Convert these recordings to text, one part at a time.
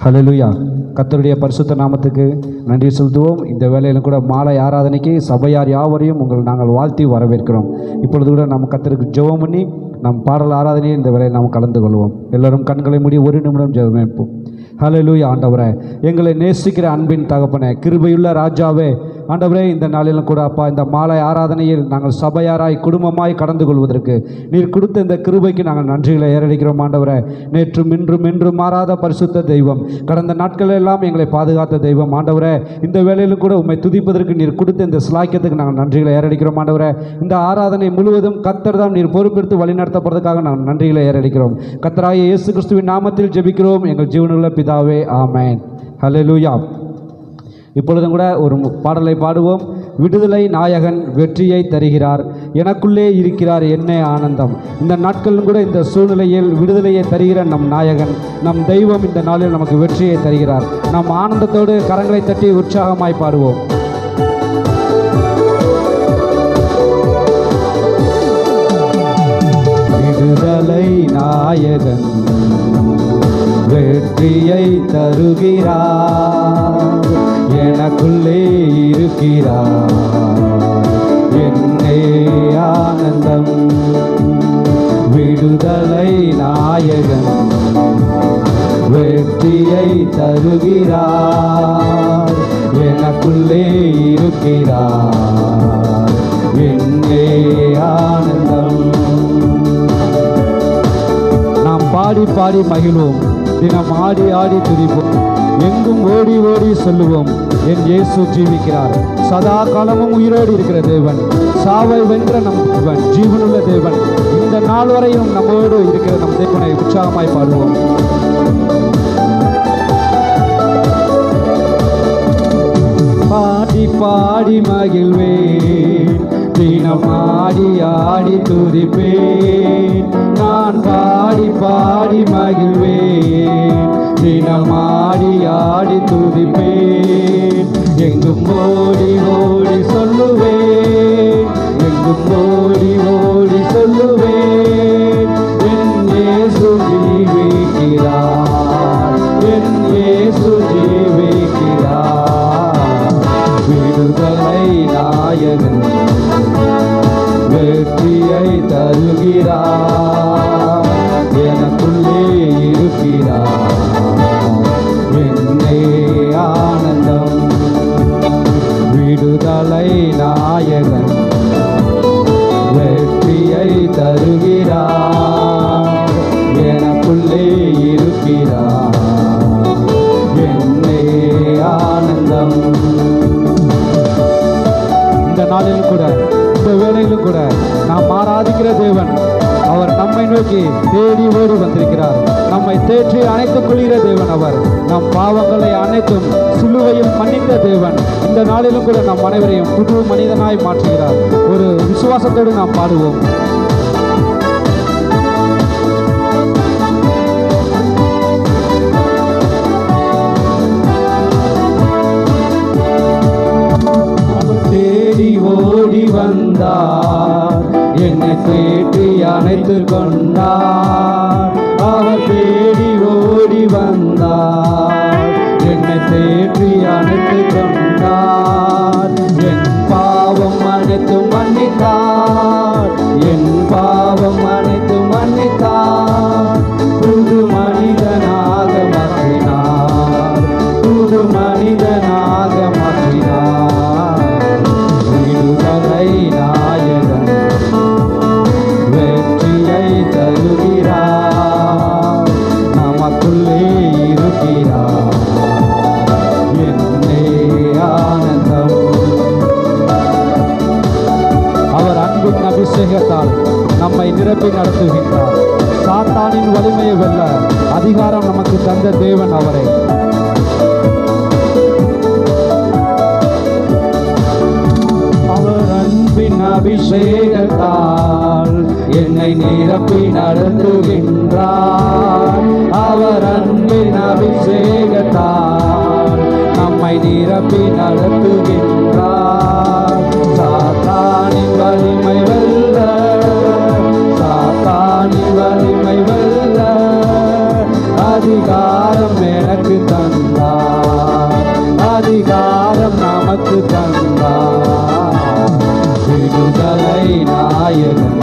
ஹalleluya கர்த்தருடைய பரிசுத்த நாமத்துக்கு நன்றி செலுத்துவோம் இந்த வேளையிலும் கூட மாலை ஆராதனைக்கு சபையார் யாவரையும் உங்கள் நாங்கள் வாழ்த்தி வரவேற்கிறோம் இப்பொழுது கூட நம்ம கர்த்தருக்கு ஜெபம் பண்ணி நம் பாடல் ஆராதனையை இந்த வேளையில் நாம் கலந்து கொள்வோம் எல்லாரும் கண்களை மூடி ஒரு நிமிடம் ஜெபமேற்போம் ஹalleluya ஆண்டவரே எங்களை நேசிக்கிற அன்பின் தகப்பனே கிருபையுள்ள ராஜாவே ஆண்டவரே இந்த நாளிலும் கூட அப்பா இந்த மாலை ஆராதனையில் நாங்கள் சபையாராய் குடும்பமாய் கடந்து கொள்வதற்கு நீர் கொடுத்த இந்த கிருபைக்கு நாங்கள் நன்றிகளை ஏறடிக்கிறோம் ஆண்டவரே நேற்றும் இன்றும் என்றும் மாறாத பரிசுத்த தெய்வம் கடந்த நாட்கள் எல்லாம் எங்களை பாதுகாத்த தெய்வம் ஆண்டவரே இந்த வேளையிலும் கூட உம்மை துதிப்பதற்கு நீர் கொடுத்த இந்த சிலாக்கியத்துக்கு நாங்கள் நன்றிகளை ஏறடிக்கிறோம் ஆண்டவரே இந்த ஆராதனை முழுவதும் கத்தர் தான் நீர் பொறுப்பெடுத்து வழிநடத்தப்படுறதுக்காக நாங்கள் நன்றிகளை ஏறடிக்கிறோம் கத்தராய இயேசு கிறிஸ்துவின் நாமத்தில் ஜெபிக்கிறோம் எங்கள் ஜீவனுள்ள பிதாவே ஆமென் ஹalleluya இப்பொழுதும் கூட ஒரு மு- பாடலை பாடுவோம் விடுதலை நாயகன் வெற்றியை தருகிறார் எனக்குள்ளே இருக்கிறார் என்ன ஆனந்தம் இந்த நாட்களிலும் கூட இந்த சூழ்நிலையில் விடுதலையை தருகிற நம் நாயகன் நம் தெய்வம் இந்த நாளில் நமக்கு வெற்றியை தருகிறார் நம் ஆனந்தத்தோடு கரங்களை தட்டி உற்சாகமாய் பாடுவோம் விடுதலை நாயகன் வெற்றியை தருகிறார் எனக்குள்ளே இருக்கிறார் என்னே ஆனந்தம் விடுதலை நாயகன் வெற்றியை தருகிறார் எனக்குள்ளே இருக்கிறார் என்னே ஆனந்தம் நாம் பாடி பாடி மகிழ்வோம் தினம் ஆடி ஆடி துதிப்போம் எங்கும் ஓடி ஓடி சொல்லுவோம் என் இயேசு ஜீவிக்கிறார் சதா காலமும் உயிரோடு இருக்கிற தேவன் சாவை வென்ற நம் தேவன் ஜீவனுள்ள தேவன் இந்த நாள் வரையும் நம்மோடு இருக்கிற நம் தேவனை உற்சாகமாய் பாடுவோம் பாடி பாடி மகிழ்வேன் தினம் ஆடி ஆடி துதிப்பேன் நான் பாடி பாடி மகிழ்வேன் தினம் ஆடி ஆடி துதிப்பேன் எங்கும் ஓடி ஓடி சொல்லுவேன் எங்கும் ஓடி ஓடி சொல்லுவேன் என் இயேசு ஜீவிக்கிறார் என் இயேசு ஜீவிக்கிறார் விடுதலை நாயகன் வெற்றியை தருகிறார் எனக்குள்ளே இருக்கிறார் என்னே ஆனந்தம் விடுதலை நாயகன் வெற்றியை தருகிறார் எனக்குள்ளே இருக்கிறார் என்னே ஆனந்தம் இந்த நாளிலும் கூட இந்த வேளையிலும் கூட நாம் ஆராதிக்கிற தேவன் அவர் நம்மை நோக்கி தேடி ஓடி வந்திருக்கிறார் நம்மை தேற்றி அணைத்துக் கொள்கிற தேவன் அவர் நம் பாவங்களை அனைத்தும் சிலுவையில் மன்னித்த தேவன் இந்த நாளிலும் கூட நம் அனைவரையும் புது மனிதனாய் மாற்றுகிறார் ஒரு விசுவாசத்தோடு நாம் பாடுவோம் அவர் தேடி ஓடி வந்தார் என்னை தேடி அணைத்து கொண்டார் அவர் தேடி ஓடி வந்தார் என்னை தேடி அணைத்து கொண்டார் என் பாவம் அனைத்தும் மன்னித்தார் என் பாவம் அனைத்தும் மன்னித்தார் புது மனிதனாக மாற்றினார் புது மனிதனாக மாற்றினார் விடுதலை நாயகன் வெற்றியை தருகிறார் நமக்குள்ளே இருக்கிறார் என்னே ஆனந்தம் அவர் அன்பின் அபிஷேகத்தால் நம்மை நிரப்பி நடத்துகின்றார் சாத்தானின் வலிமையை வெல்ல அதிகாரம் நமக்கு தந்த தேவன் அவரை அவர் அன்பின் அபிஷேகத்தால் என்னை நிரப்பி நடத்துகின்றார் அவர் அன்பின் அபிஷேகத்தால் நம்மை நிரப்பி நடத்துகின்றார் சாத்தானின் வலிமை வெல்ல சாத்தானின் வலிமை வெல்ல அதிகாரம் எனக்கு தந்த விடுதலை நாயகன்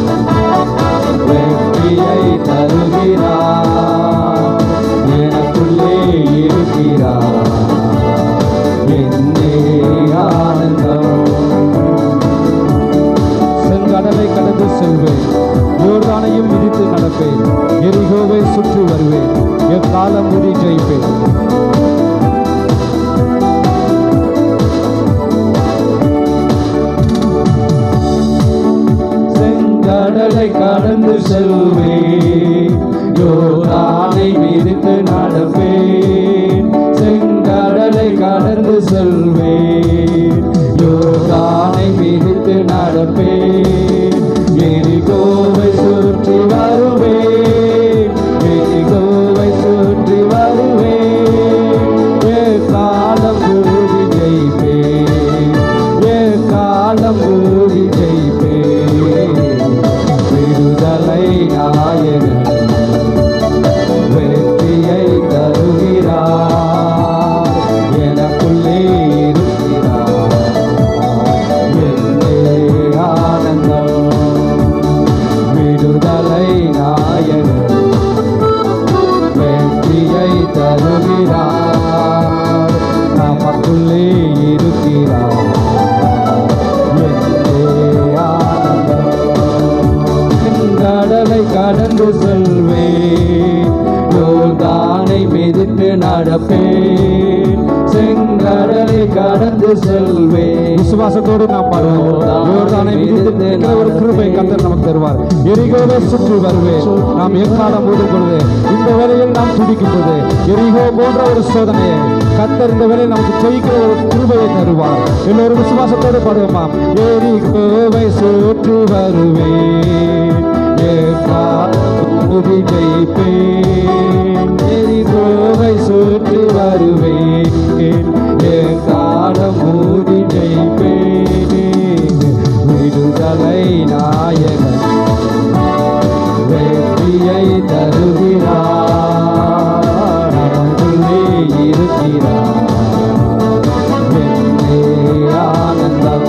வெற்றியை தருகிறார் எனக்குள்ளே இருக்கிறார் என்னே ஆனந்தம் செங்கடலை கடந்து செல்வேன் யோர்தானையும் மிதித்து நடப்பேன் எரிகோவை சுற்றி வருவேன் எக்காலம் முடி ஜெயிப்பேன் செங்கடலை கடந்து செல்வேன் யோர்தானை மிதித்து நடப்பேன் செங்கடலை கடந்து செல்வேன் யோர்தானை மிதித்து நடப்பேன் எரிகோவை சுற்றி வருவேன் எரிகோவை சுற்றி வருவேன் ஏ காலம் கூடி ஜெயிப்பேன் ஏ காலம் கூடி ஜெயிப்பேன் விடுதலை நாயகன் வெற்றியை தருகிறார் எனக்குள்ளே இருக்கிறார் என்னே ஆனந்தம் விடுதலை நாயகன் வெற்றியை தருகிறார் நமக்குள்ளே இருக்கிறார் என்னே ஆனந்தம் கடலை கடந்து செல்வேன் யோர்தானை மிதித்து நடப்பேன் செங்கடலை கடந்து செல்வேன் விசுவாசத்தோடு நாம் பாடுவோம் யோர்தானை மிதித்து நிற்கிற ஒரு கிருபை கத்தர் நமக்கு தருவார் எரிகோவை சுற்றி வருவேன் நாம் எக்காலம் ஓடும் பொழுது இந்த வேளையில் நாம் துடிக்கும் போது எரிகோ போன்ற ஒரு சோதனையை கத்தர் இந்த வேளையில் நமக்கு ஜெயிக்கிற ஒரு கிருபையை தருவார் எல்லோரும் விசுவாசத்தோடு பாடுவோமா எரிகோவை சுற்றி வருவேன் முதி ஜெயிப்பேன் எரிகோவை சுற்றி வருவேன் என் காலம் மூடி ஜெயிப்பேன் விடுதலை நாயகன் வெற்றியை தருகிறார் நமக்குள்ளே இருக்கிறார் என்னே ஆனந்தம்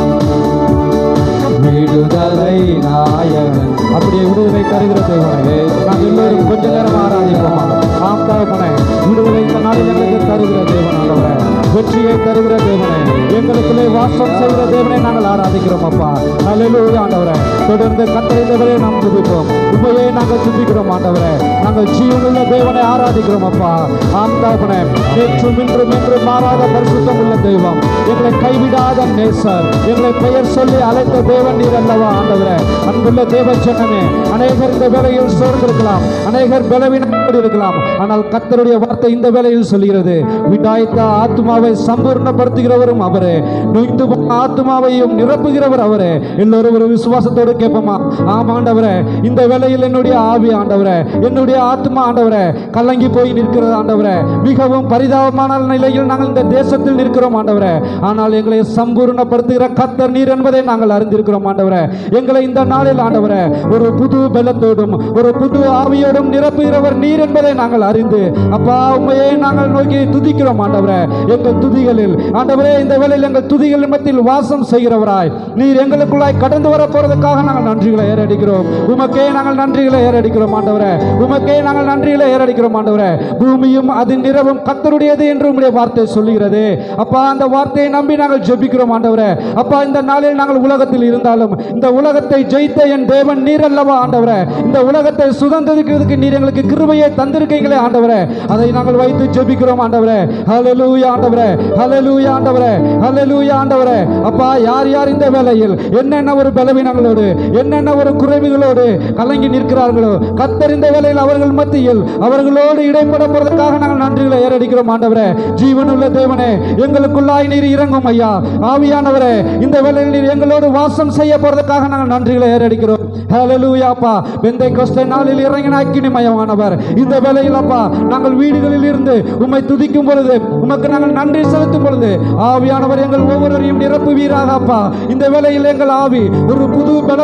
விடுதலை நாயகன் அப்படியே விடுதலை தருகிற தேவனே நாங்கள் எல்லோரும் கொஞ்ச நேரம் ஆராதிப்போமா ஆம் தகப்பனே விடுதலை இந்த நாளில் எங்களுக்கு தருகிற தேவன் ஆண்டவரே வெற்றியை தருகிற தேவனே எங்களுக்குள்ளே வாசம் செய்கிற தேவனை நாங்கள் ஆராதிக்கிறோம் அப்பா அல்லேலூயா ஆண்டவரே தொடர்ந்து கட்டளைகளை நாம் துதிப்போம் உண்மையே நாங்கள் துதிக்கிறோம் ஆண்டவரே நாங்கள் ஜீவனுள்ள தேவனை ஆராதிக்கிறோம் அப்பா ஆம் தகப்பனே நேற்றும் இன்றும் என்று மாறாத பரிசுத்தம் உள்ள தெய்வம் எங்களை கைவிடாத நேசர் எங்களை பெயர் சொல்லி அழைத்த தேவன் நீர் அல்லவா ஆண்டவரே அன்புள்ள தேவ ஜனமே அநேகர் இந்த வேலையில் சோர்ந்திருக்கலாம் அநேகர் பலவீனப்பட்டு இருக்கலாம் ஆனால் கர்த்தருடைய வார்த்தை இந்த வேலையில் சொல்கிறது விடாய்த்த ஆத்மாவை சம்பூர்ணப்படுத்துகிறவரும் அவரே நொய்ந்து போன ஆத்மாவையும் நிரப்புகிறவர் அவரே எல்லோரும் ஒரு விசுவாசத்தோடு கேட்போமா ஆம் ஆண்டவரே இந்த வேளையில் என்னுடைய ஆவி ஆண்டவரே என்னுடைய ஆத்மா ஆண்டவரே கலங்கி போய் நிற்கிறது ஆண்டவரே மிகவும் பரிதாபமான நிலையில் நாங்கள் இந்த தேசத்தில் நிற்கிறோம் ஆண்டவரே ஆனால் எங்களை சம்பூர்ணப்படுத்துகிற கத்தர் நீர் என்பதை நாங்கள் அறிந்திருக்கிறோம் ஆண்டவரே எங்களை இந்த நாளில் ஆண்டவரே ஒரு புது பலத்தோடும் ஒரு புது ஆவியோடும் நிரப்புகிறவர் நீர் என்பதை நாங்கள் அறிந்து அப்பா உண்மையை நாங்கள் நோக்கி துதிக்கிறோம் ஆண்டவரே எங்கள் துதிகளில் ஆண்டவரே இந்த வேளையில் எங்கள் துதிகள் மத்தியில் வாசம் செய்கிறவராய் நீர் எங்களுக்குள்ளாய் கடந்து வர போறதுக்காக நாங்கள் நன்றிகளை ஏறடிக்கிறோம் உமக்கே நாங்கள் நன்றிகளை ஏறடிக்கிறோம் ஆண்டவரே உமக்கே நாங்கள் நன்றிகளை ஏறடிக்கிறோம் ஆண்டவரே பூமியும் அதன் நிறவும் கத்தருடையது என்று உம்முடைய வார்த்தை சொல்லுகிறது அப்பா அந்த வார்த்தையை நம்பி நாங்கள் ஜெபிக்கிறோம் ஆண்டவரே அப்பா இந்த நாளில் நாங்கள் உலகத்தில் இருந்தாலும் இந்த உலகத்தை ஜெயித்த என் தேவன் நீர் அல்லவா ஆண்டவரே இந்த உலகத்தை சுதந்திரிக்கிறதுக்கு நீர் எங்களுக்கு கிருபையை தந்திருக்கீங்களே ஆண்டவரே அதை நாங்கள் வைத்து ஜெபிக்கிறோம் ஆண்டவரே ஹalleluya ஆண்டவரே ஹalleluya ஆண்டவரே ஹalleluya ஆண்டவரே அப்பா யார் யார் இந்த வேளையில் என்னென்ன ஒரு பலவீனங்களோடு என்னென்ன ஒரு குறைவுகளோடு கலங்கி நிற்கிறார்களோ கத்தர் இந்த வேளையில் அவர்கள் மத்தியில் அவர்களோடு இடைப்பட போறதுக்காக நாங்கள் நன்றிகளை ஏறடிக்கிறோம் ஆண்டவரே ஜீவனுள்ள தேவனே எங்களுக்குள்ளாய் நீர் இறங்கும் ஐயா ஆவியானவரே இந்த வேளையில் நீர் எங்களோடு வாசம் செய்ய போறதுக்காக நாங்கள் நன்றிகளை ஏறடிக்கிறோம் ஹalleluya அப்பா பெந்தை கொஸ்தை நாளில் இறங்கின அக்கினிமயமானவர் இந்த வேளையில் அப்பா நாங்கள் வீடுகளில் இருந்து உம்மை துதிக்கும் பொழுது உமக்கு நாங்கள் நன்றி செலுத்தும் பொழுது ஆவியானவர் எங்கள் ஒவ்வொருவரையும் நிரப்புவீராக அப்பா இந்த வேளையில் எங்கள் ஆவி ஒரு புது பல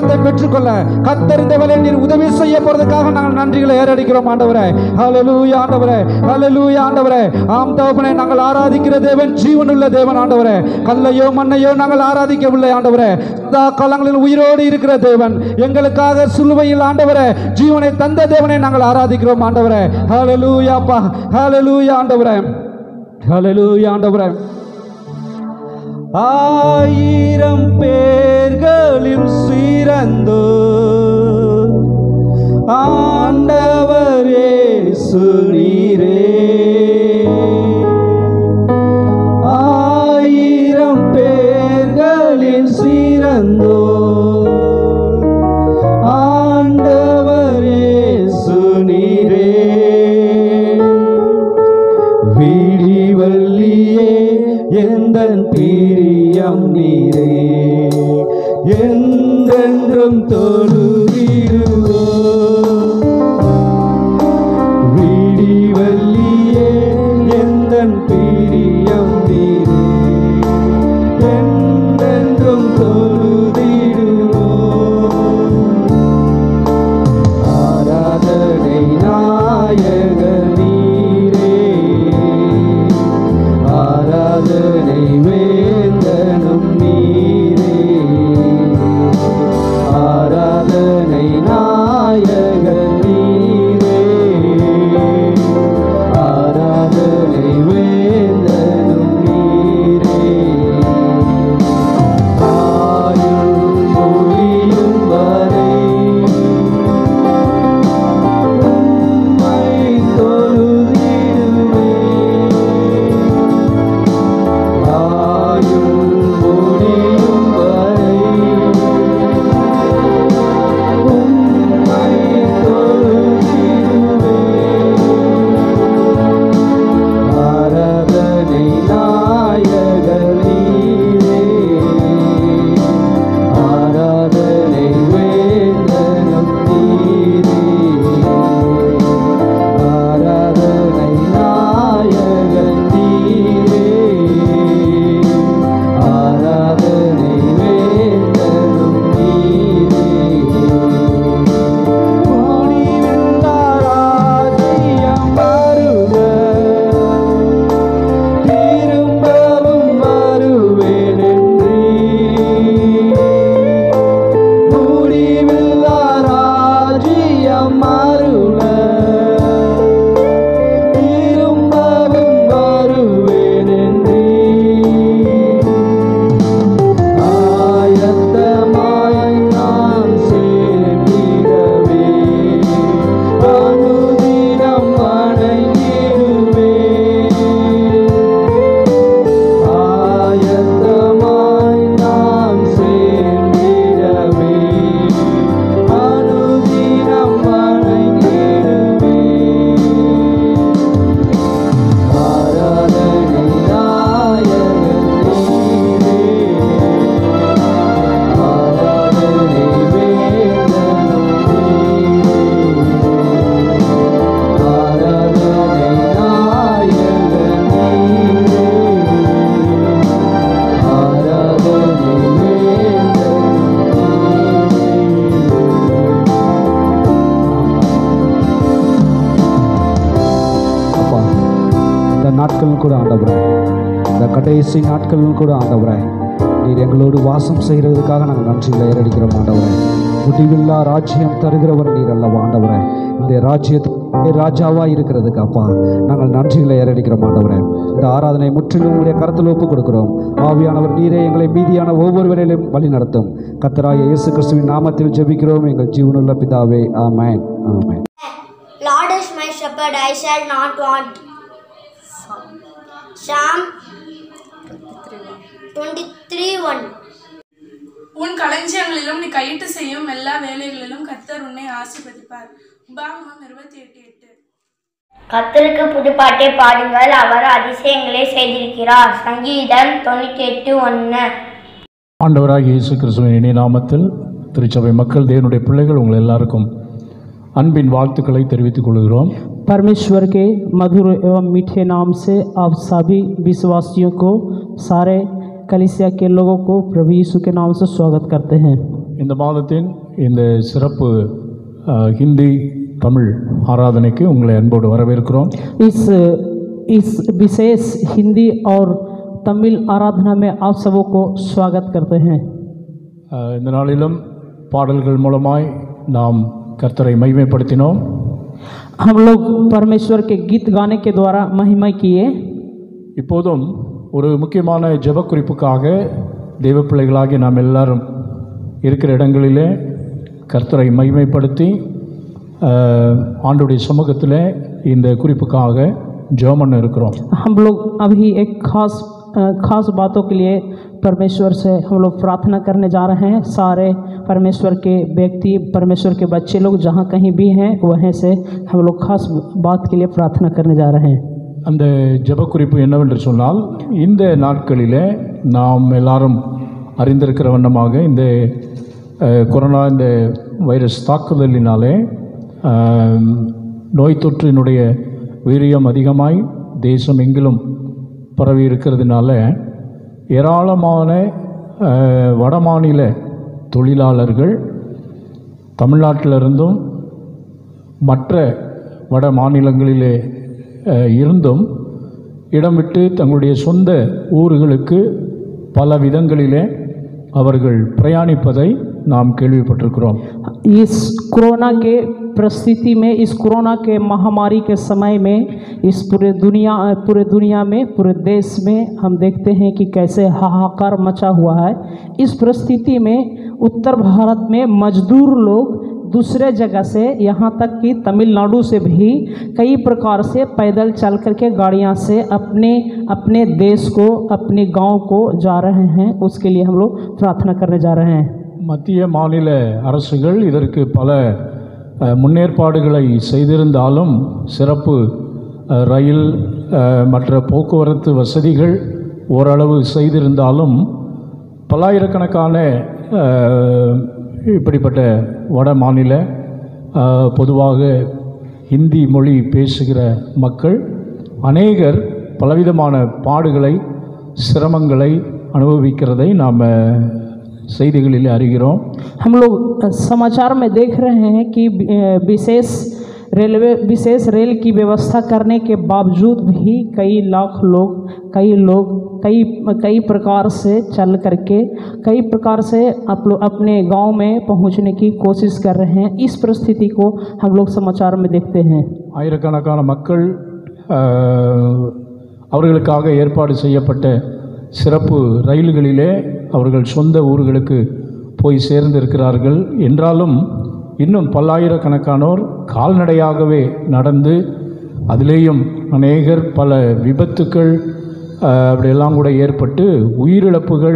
பலத்தை பெற்றுக்கொள்ள கத்தர் இந்த வேலையில் நீர் உதவி செய்ய போறதுக்காக நாங்கள் நன்றிகளை ஏறடிக்கிறோம் ஆண்டவரே ஹalleluya ஆண்டவரே ஹalleluya ஆண்டவரே ஆம் தகப்பனே நாங்கள் ஆராதிக்கிற தேவன் ஜீவனுள்ள தேவன் ஆண்டவரே கல்லையோ மண்ணையோ நாங்கள் ஆராதிக்கவில்லை ஆண்டவரே சதா காலங்களில் உயிரோடு இருக்கிற தேவன் எங்களுக்காக சிலுவையில் ஆண்டவரே ஜீவனை தந்த தேவனை நாங்கள் ஆராதிக்கிறோம் ஆண்டவரே ஹalleluya அப்பா ஹalleluya ஆண்டவரே ஹalleluya ஆண்டவரே ஆயிரம் பேர்களில் சிறந்தோ ஆண்டவரே சுரீரே ஆயிரம் பேர்களில் சிறந்தோ ஆண்டவரே சுனீரே விடிவல்லியே எந்தன் பிரியம் நீரே என்றென்றும் தொழுதிடுவோ விடிவல்லியே எந்தன் பிரியம் நீரே என்றென்றும் தொழுதிடுவோ ஆராதனை நாயக நீரே ஆராதனை வேந்தனும் நீரே ஆராதனை நாயக நீரே ஆராதனை வேந்தனும் நீரே ஆயுள் முடியும் வரை உம்மை தொழுதிடுவேன். ஆயுள் முடியும் வரை உம்மை தொழுதிடுவேன். ஆராதனை நாயக நீரே ஆராதனை வேந்தனும் நீரே ஆராதனை நாயக நீரே ஆராதனை வேந்தனும் நீரே முடிவில்லா ராஜ்யம் வருக திரும்பவும் வருவேன் முடிவில்லா ராஜ்யம் மருள திரும்பவும் வருவேன் ஆயத்தமாய் நான் சேர்ந்திடவே அனுதினம் வணங்கிடுவேன் ஆயத்தமாய் நான் சேர்ந்திடவே அனுதினம் வணங்கிடுவேன் ஆராதனை நாயக நீரே ஆராதனை வேந்தனும் நீரே ஆராதனை நாயக நீரே ஆராதனை வேந்தனும் அப்பா இந்த நாட்களும் கூட ஆண்டவரே இந்த கடைசி நாட்களிலும் கூட ஆண்டவரே நீர் எங்களோடு வாசம் செய்கிறதுக்காக நாங்கள் நன்றிகளை ஏறடிக்கிறோம் ஆண்டவரே முடிவில்லா ராஜ்யம் தருகிறவர் நீர் அல்லவா ஆண்டவரே இந்த ராஜ்யத்து ராஜாவா இருக்கிறதுக்கு அப்பா நாங்கள் நன்றிகளை ஏறடிக்கிறோம் ஆண்டவரே இந்த ஆராதனை முற்றிலும் உடைய கருத்தில் ஒப்புக் கொடுக்கிறோம் ஆவியானவர் நீரே எங்களை மீதியான ஒவ்வொருவரையிலும் வழி நடத்தும் கத்தராய இயேசு கிறிஸ்துவின் நாமத்தில் ஜெபிக்கிறோம் எங்கள் ஜீவனுள்ள பிதாவே ஆமென் ஆமென் Lord is my shepherd, I shall not want. Psalm 23 1. உன் களஞ்சியங்களிலும் நீ கையிட்டு செய்யும் எல்லா வேலைகளிலும் கர்த்தர் உன்னை ஆசீர்வதிப்பார் உபாகமம் இருபத்தி எட்டு எட்டு கர்த்தருக்கு புதுப்பாட்டை பாடுங்கள் அவர் அதிசயங்களை செய்திருக்கிறார் சங்கீதம் தொண்ணூற்றி எட்டு ஒன்று ஆண்டவராகிய இயேசு கிறிஸ்துவின் இணைய நாமத்தில் திருச்சபை மக்கள் தேவனுடைய பிள்ளைகள் உங்கள் எல்லாருக்கும் அன்பின் வாழ்த்துக்களை தெரிவித்துக் கொள்கிறோம் परमेश्वर के मधुर एवं मीठे नाम से आप सभी विश्वासियों को सारे कलिसिया के लोगों को प्रभु यीशु के नाम से स्वागत करते हैं இந்த மாதத்தின் இந்த சிறப்பு அஹ், ஹிந்தி தமிழ் ஆராதனைக்கு உங்களை அன்போடு வரவேற்கிறோம் इस इस विशेष हिंदी और तमिल आराधना में आप सबों को स्वागत करते हैं அஹ், இந்த நாளிலும் பாடல்கள் மூலமாய் நாம் கர்த்தரை மகிமைப்படுத்தினோம் हम लोग परमेश्वर के गीत गाने के द्वारा महिमा किए இப்போதும் ஒரு முக்கியமான ஜெப குறிப்புக்காக தெய்வ பிள்ளைகளாகி நாம் எல்லாரும் இருக்கிற இடங்களிலே கர்த்தரை மகிமைப்படுத்தி அஹ், ஆண்டுடைய சமூகத்தில் இந்த குறிப்புக்காக ஜெபம் பண்ண இருக்கிறோம் हम लोग अभी एक खास अ, खास बातों के लिए परमेश्वर से हम लोग प्रार्थना करने जा रहे हैं सारे परमेश्वर के व्यक्ति परमेश्वर के बच्चे लोग जहाँ कहीं भी हैं वहीं से हम लोग खास बात के लिए प्रार्थना करने जा रहे हैं அந்த ஜெப குறிப்பு என்னவென்று சொன்னால் இந்த நாட்களிலே நாம் எல்லாரும் அறிந்திருக்கிற வண்ணமாக இந்த அஹ், கொரோனா இந்த வைரஸ் தாக்குதலினாலே அஹ், நோய் தொற்றினுடைய வீரியம் அதிகமாய் தேசம் எங்கிலும் பரவி இருக்கிறதுனால ஏராளமான அஹ், வடமாநில தொழிலாளர்கள் தமிழ்நாட்டிலிருந்தும் மற்ற வட மாநிலங்களிலே அஹ், இருந்தும் இடம் விட்டு தங்களுடைய சொந்த ஊர்களுக்கு பல விதங்களிலே அவர்கள் பிரயாணிப்பதை நாம் கேள்விப்பட்டிருக்கிறோம் इस कोरोना के परिस्थिति में इस कोरोना के महामारी के समय में इस पूरे दुनिया पूरे दुनिया में पूरे देश में हम देखते हैं कि कैसे हाहाकार मचा हुआ है इस परिस्थिति में उत्तर भारत में मजदूर लोग दूसरे जगह से यहाँ तक कि तमिलनाडु से भी कई प्रकार से पैदल चल करके गाड़ियाँ से अपने अपने देश को अपने गांव को जा रहे हैं उसके लिए हम लोग प्रार्थना करने जा रहे हैं மத்திய மாநில அரசுகள் இதற்கு பல அஹ், முன்னேற்பாடுகளை செய்திருந்தாலும் சிறப்பு அஹ், ரயில் அஹ், மற்ற போக்குவரத்து வசதிகள் ஓரளவு செய்திருந்தாலும் பல்லாயிரக்கணக்கான அஹ், இப்படிப்பட்ட வட மாநில அஹ், பொதுவாக ஹிந்தி மொழி பேசுகிற மக்கள் அநேகர் பலவிதமான பாடுகளை சிரமங்களை அனுபவிக்கிறதை நாம் செய்திகளில் அறிகிறோம் हम लोग अ, समाचार में देख रहे हैं कि अ, विशेष रेलवे विशेष रेल की व्यवस्था करने के बावजूद भी कई लाख लोग कई लोग कई कई प्रकार से चल करके कई प्रकार से आप लोग अपने गांव में पहुंचने की कोशिश कर रहे हैं इस परिस्थिति को हम लोग समाचार में देखते हैं ஆயிரக்கணக்கான மக்கள் அஹ், அவர்களுக்காக ஏற்பாடு செய்யப்பட்ட சிறப்பு ரயில்களிலே அவர்கள் சொந்த ஊர்களுக்கு போய் சேர்ந்திருக்கிறார்கள் என்றாலும் இன்னும் பல்லாயிரக்கணக்கானோர் கால்நடையாகவே நடந்து அதிலேயும் அநேகர் பல விபத்துக்கள் அஹ், அப்படியெல்லாம் கூட ஏற்பட்டு உயிரிழப்புகள்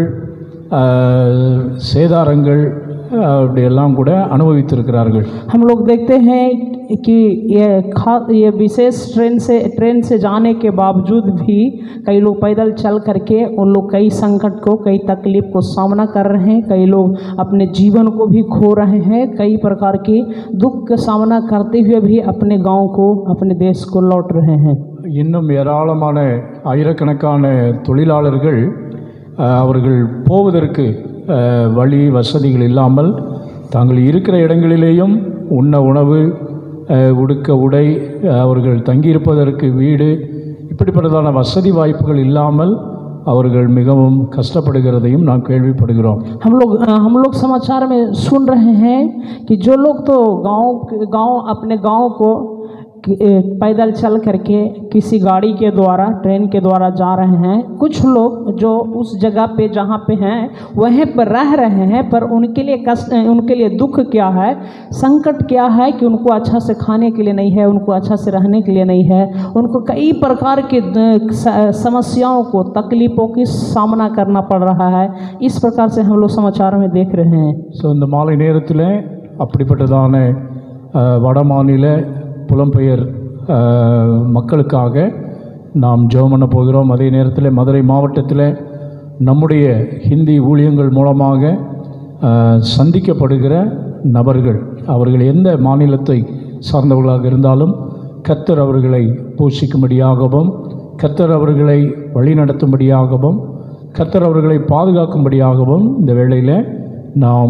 அஹ், சேதாரங்கள் அஹ், அப்படியெல்லாம் கூட அனுபவித்திருக்கிறார்கள் हम लोग देखते हैं कि ये खा ये विशेष ट्रेन से ट्रेन से जाने के बावजूद भी कई लोग पैदल चल करके उन लोग कई संकट को कई तकलीफ को सामना कर रहे हैं कई लोग अपने जीवन को भी खो रहे हैं कई प्रकार की दुख का सामना करते हुए भी अपने गांव को अपने देश को लौट रहे हैं இன்னும் ஏராளமான ஆயிரக்கணக்கான தொழிலாளர்கள் அஹ், அவர்கள் போவதற்கு அஹ், வழி வசதிகள் இல்லாமல் தாங்கள் இருக்கிற இடங்களிலேயும் உண்ண உணவு அஹ், உடுக்க உடை அஹ், அவர்கள் தங்கியிருப்பதற்கு வீடு இப்படிப்பட்டதான வசதி வாய்ப்புகள் இல்லாமல் அவர்கள் மிகவும் கஷ்டப்படுகிறதையும் நாம் கேள்விப்படுகிறோம் हम लोग हम लोग समाचार में सुन रहे हैं कि जो लोग तो गांव गांव अपने गांव को कि- ए, पैदल चल करके किसी गाड़ी के द्वारा ट्रेन के द्वारा जा रहे हैं कुछ लोग जो उस जगह पे जहाँ पे हैं वहीं पर रह रहे हैं पर उनके लिए कष्ट उनके लिए दुख क्या है संकट क्या है कि उनको अच्छा से खाने के लिए नहीं है उनको अच्छा से रहने के लिए नहीं है उनको कई प्रकार के द- स- समस्याओं को तकलीफ़ों की सामना करना पड़ रहा है इस प्रकार से हम लोग समाचार में देख रहे हैं ஸோ இந்த மாலை நேரத்தில் அப்படிப்பட்டதான அஹ், வட மாநில புலம்பெயர் அஹ், மக்களுக்காக நாம் ஜெபம் பண்ண போகிறோம் அதே நேரத்தில் மதுரை மாவட்டத்தில் நம்முடைய ஹிந்தி ஊழியங்கள் மூலமாக அஹ், சந்திக்கப்படுகிற நபர்கள் அவர்கள் எந்த மாநிலத்தை சார்ந்தவர்களாக இருந்தாலும் கர்த்தர் அவர்களை போஷிக்கும்படியாகவும் கர்த்தர் அவர்களை வழிநடத்தும்படியாகவும் கர்த்தர் அவர்களை பாதுகாக்கும்படியாகவும் இந்த வேளையில் நாம்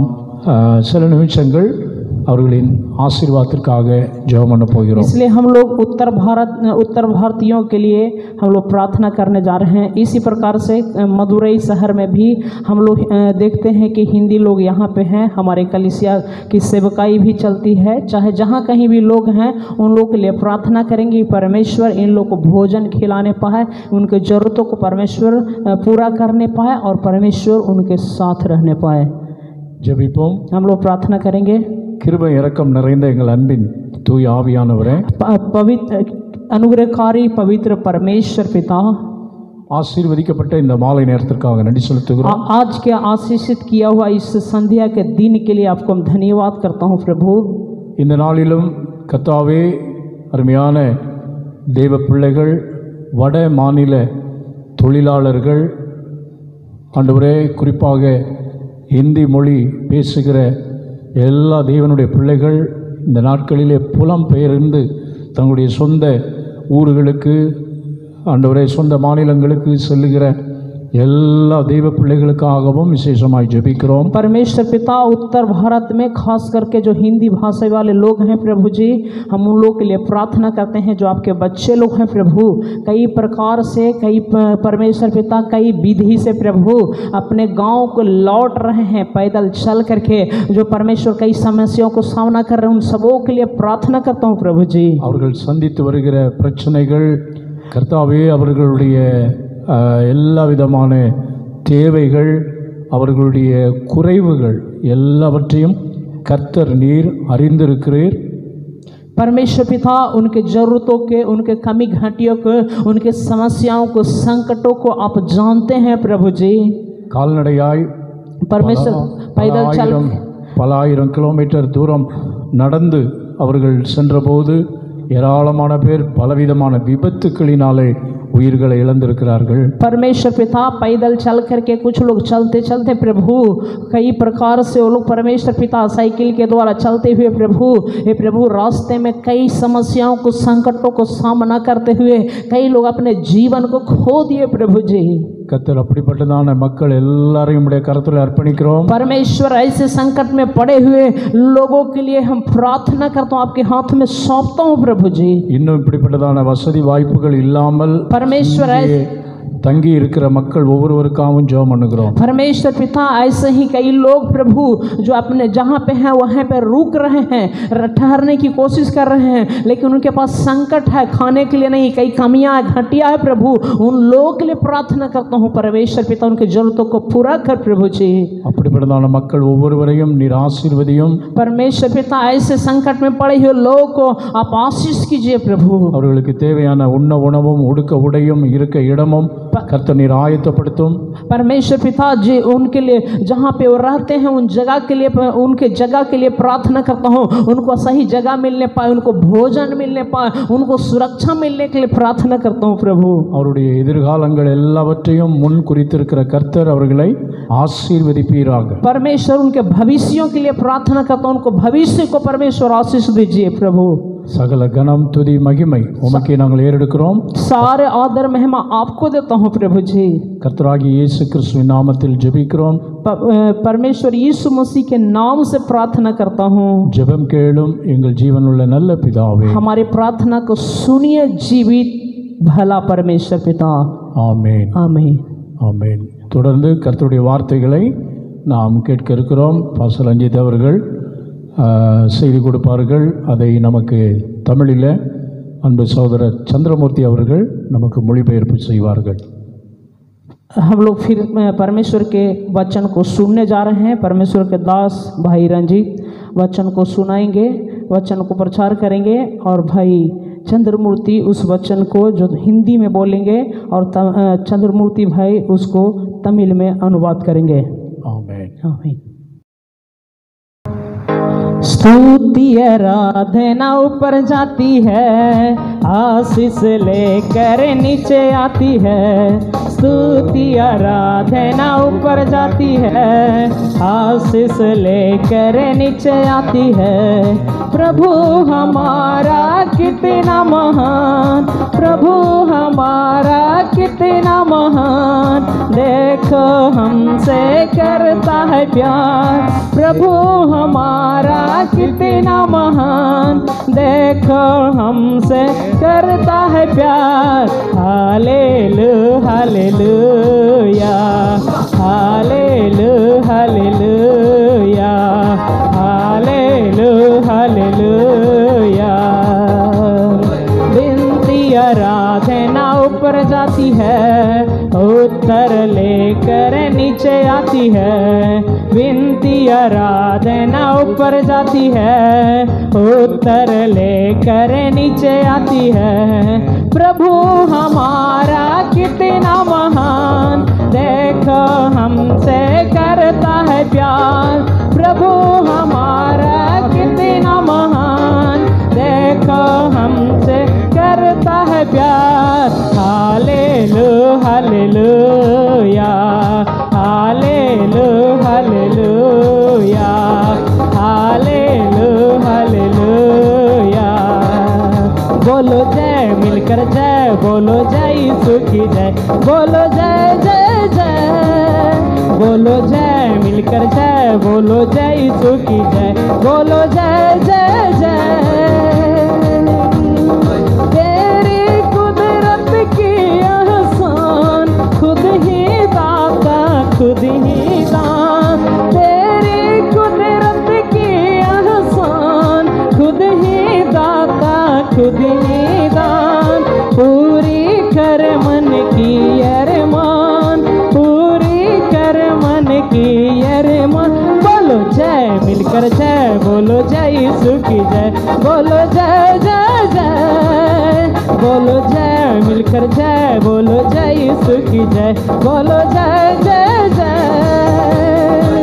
அஹ், சில நிமிஷங்கள் அவர்களின் ஆசீர்வாதத்திற்காக ஜெபம் பண்ண போகிறோம் इसलिए हम लोग उत्तर भारत उत्तर भारतीयों के लिए हम लोग प्रार्थना करने जा रहे हैं इसी प्रकार से अ, मदुरई शहर में भी हम लोग अ, देखते हैं कि हिंदी लोग यहाँ पे हैं हमारे कलिसिया की सेवकाई भी चलती है चाहे जहाँ कहीं भी लोग हैं उन लोग के लिए प्रार्थना करेंगे कि परमेश्वर इन लोग को भोजन खिलाने पाए उनके ज़रूरतों को परमेश्वर अ, पूरा करने पाए और परमेश्वर उनके साथ रहने पाए ஜெபிப்போம் हम लोग प्रार्थना करेंगे கிருபை இரக்கம் நிறைந்த எங்கள் அன்பின் தூய் ஆவியானவரே प- पवित्र अनुग्रहकारी पवित्र परमेश्वर पिता ஆசீர்வதிக்கப்பட்ட இந்த மாலை நேரத்திற்காக நன்றி செலுத்துகிறோம் आ- आज के आशीषित किया हुआ इस संध्या के दिन के लिए आपको हम धन्यवाद करता हूँ प्रभु இந்த நாளிலும் கத்தாவே அருமையான தேவ பிள்ளைகள் வட மாநில தொழிலாளர்கள் ஆண்டவரே குறிப்பாக இந்தி மொழி பேசுகிற எல்லா தேவனுடைய பிள்ளைகள் இந்த நாட்களிலே புலம் பெயர்ந்து தங்களுடைய சொந்த ஊர்களுக்கு ஆண்டவரே சொந்த மாநிலங்களுக்கு செல்லுகிற எல்லா தெய்வ பிள்ளைகளுக்காகவும் விசேஷமாய் ஜெபிக்கிறோம் परमेश्वर पिता उत्तर भारत में खास करके जो हिंदी भाषा वाले लोग हैं प्रभु जी हम उन लोग के लिए प्रार्थना करते हैं जो आपके बच्चे लोग हैं प्रभु कई प्रकार से कई प- परमेश्वर पिता कई विधि से प्रभु अपने गांव को लौट रहे हैं पैदल चल करके जो परमेश्वर कई समस्याओं को सामना कर रहे हैं उन सबों के लिए प्रार्थना करता हूँ प्रभु जी அவர்கள் சந்தித்து வருகிற பிரச்சனைகள் கர்த்தாவே அவர்களுடைய அஹ், எல்லா விதமான தேவைகள் அவர்களுடைய குறைவுகள் எல்லாவற்றையும் கர்த்தர் நீர் அறிந்திருக்கிறீர் परमेश्वर पिता उनके ज़रूरतों के उनके कमी घाटियों को उनके समस्याओं को संकटों को आप जानते हैं प्रभु जी கால்நடையாய் परमेश्वर பல पैदल चल ஆயிரம் பல ஆயிரம் கிலோமீட்டர் தூரம் நடந்து அவர்கள் சென்றபோது ஏராளமான பேர் பலவிதமான விபத்துக்களினாலே உயிர்களை இழந்திருக்கிறார்கள் परमेश्वर पिता पैदल चल करके कुछ लोग चलते चलते प्रभु कई प्रकार से वो लोग परमेश्वर पिता साइकिल के द्वारा चलते हुए प्रभु ये प्रभु रास्ते में कई समस्याओं को संकटों को सामना करते हुए कई लोग अपने जीवन को खो दिए प्रभु जी கர்த்தர் அப்படிப்பட்டதான மக்கள் எல்லாரையும் உடைய கருத்தில் அர்ப்பணிக்கிறோம் परमेश्वर ऐसे संकट में पड़े हुए लोगों के लिए हम प्रार्थना करता हूँ आपके हाथ में सौंपता हूँ प्रभु जी இன்னும் இப்படிப்பட்டதான வசதி வாய்ப்புகள் இல்லாமல் परमेश्वर இங்கே ऐसे தங்கி இருக்கிற மக்கள் ஒவ்வொருவருக்காகவும் ஜெபம் பண்ணுகிறோம் परमेश्वर पिता ऐसे ही कई लोग प्रभु जो अपने जहाँ पे हैं वहाँ पे रुक रहे हैं र- ठहरने की कोशिश कर रहे हैं लेकिन उनके पास संकट है खाने के लिए नहीं कई कमियाँ है घटिया है प्रभु उन लोगों के लिए प्रार्थना करता हूँ परमेश्वर पिता उनकी जरूरतों को पूरा कर प्रभु जी அப்படிப்பட்டதான மக்கள் ஒவ்வொருவரையும் நீர் ஆசீர்வதியும் परमेश्वर पिता ऐसे संकट में पड़े हुए लोगों को आप आशीष कीजिए प्रभु அவர்களுக்கு தேவையான உண்ண உணவும் உடுக்க உடையும் இருக்க இடமும் கர்த்தர் நீர் ஆயத்தப்படுத்தும் परमेश्वर पिता जी उनके लिए जहाँ पे वो रहते हैं उन जगह के लिए उनके जगह के लिए प्रार्थना करता हूँ उनको सही जगह मिलने पाए उनको भोजन मिलने पाए उनको सुरक्षा मिलने के लिए प्रार्थना करता हूँ प्रभु அவருடைய எதிர்காலங்கள் எல்லாவற்றையும் முன் குறித்திருக்கிற கர்த்தர் அவர்களை ஆசீர்வதிப்பீராக परमेश्वर उनके भविष्यों के लिए प्रार्थना करता हूँ उनको भविष्य को परमेश्वर आशीष दीजिए प्रभु சகல கனம் துதி மகிமை உமக்கே நாங்கள் ஏறெடுக்கிறோம் सारे आदर महिमा आपको देता हूँ प्रभु जी கர்த்தராகிய இயேசு கிறிஸ்துவின் நாமத்தில் ஜெபிக்கிறோம் प- अ, परमेश्वर यीशु मसीह के नाम से प्रार्थना करता हूँ ஜெபம் கேளும் எங்கள் ஜீவனுள்ள நல்ல பிதாவே हमारी प्रार्थना को सुनिए जीवित भला परमेश्वर पिता ஆமென் आमीन ஆமென் தொடர்ந்து கர்த்தருடைய வார்த்தைகளை நாம் கேட்க இருக்கிறோம் பாசல் அஞ்சித் அவர்கள் ஆ, செய்தி கொடுப்பார்கள் அதை நமக்கு தமிழில் அன்பு சகோதரர் சந்திரமூர்த்தி அவர்கள் நமக்கு மொழிபெயர்ப்பு செய்வார்கள் हम लोग फिर अ, परमेश्वर के वचन को सुनने जा रहे हैं परमेश्वर के दास भाई रंजीत वचन को सुनाएंगे वचन को प्रचार करेंगे और भाई चंद्रमूर्ति उस वचन को जो हिंदी में बोलेंगे और त- अ, चंद्रमूर्ति भाई उसको तमिल में अनुवाद करेंगे ஆமென் आमीन स्तुति आराधना ऊपर जाती है आशीष लेकर नीचे आती है स्तुति स्तुति आराधना ऊपर जाती है आशीष लेकर नीचे आती है प्रभु हमारा कितना महान प्रभु हमारा कितना महान देखो हमसे करता है प्यार प्रभु हमारा कितना महान देखो हमसे करता है प्यार हालेलू हालेलूया हालेलू हालेलूया हालेलू हालेलूया बिनती आराधना ऊपर जाती है उत्तर लेकर नीचे आती है बिनती आराधना ऊपर जाती है उत्तर लेकर नीचे आती है प्रभु हमारा कितना महान देखो हमसे करता है प्यार प्रभु हमारा कितना महान देखो हमसे करता है प्यार हालेलू हालेलूया हालेलू हालेलूया हालेलू हालेलूया बोलो जय मिलकर जय बोलो जय यीशु की जय बोलो जय जय जय बोलो जय मिलकर जय बोलो जय यीशु की जय बोलो जय जय जय तेरी कुदरत की एहसान खुद ही दाता खुद ही दान तेरी कुदरत की एहसान खुद ही दाता खुद ही दान पूरी कर मन की अरमान पूरी कर मन की अरमान बोलो जय मिलकर जय बोलो जय यीशु की जय बोलो जय जय जय बोलो जय मिलकर जय बोलो जय यीशु की जय बोलो जय जय जय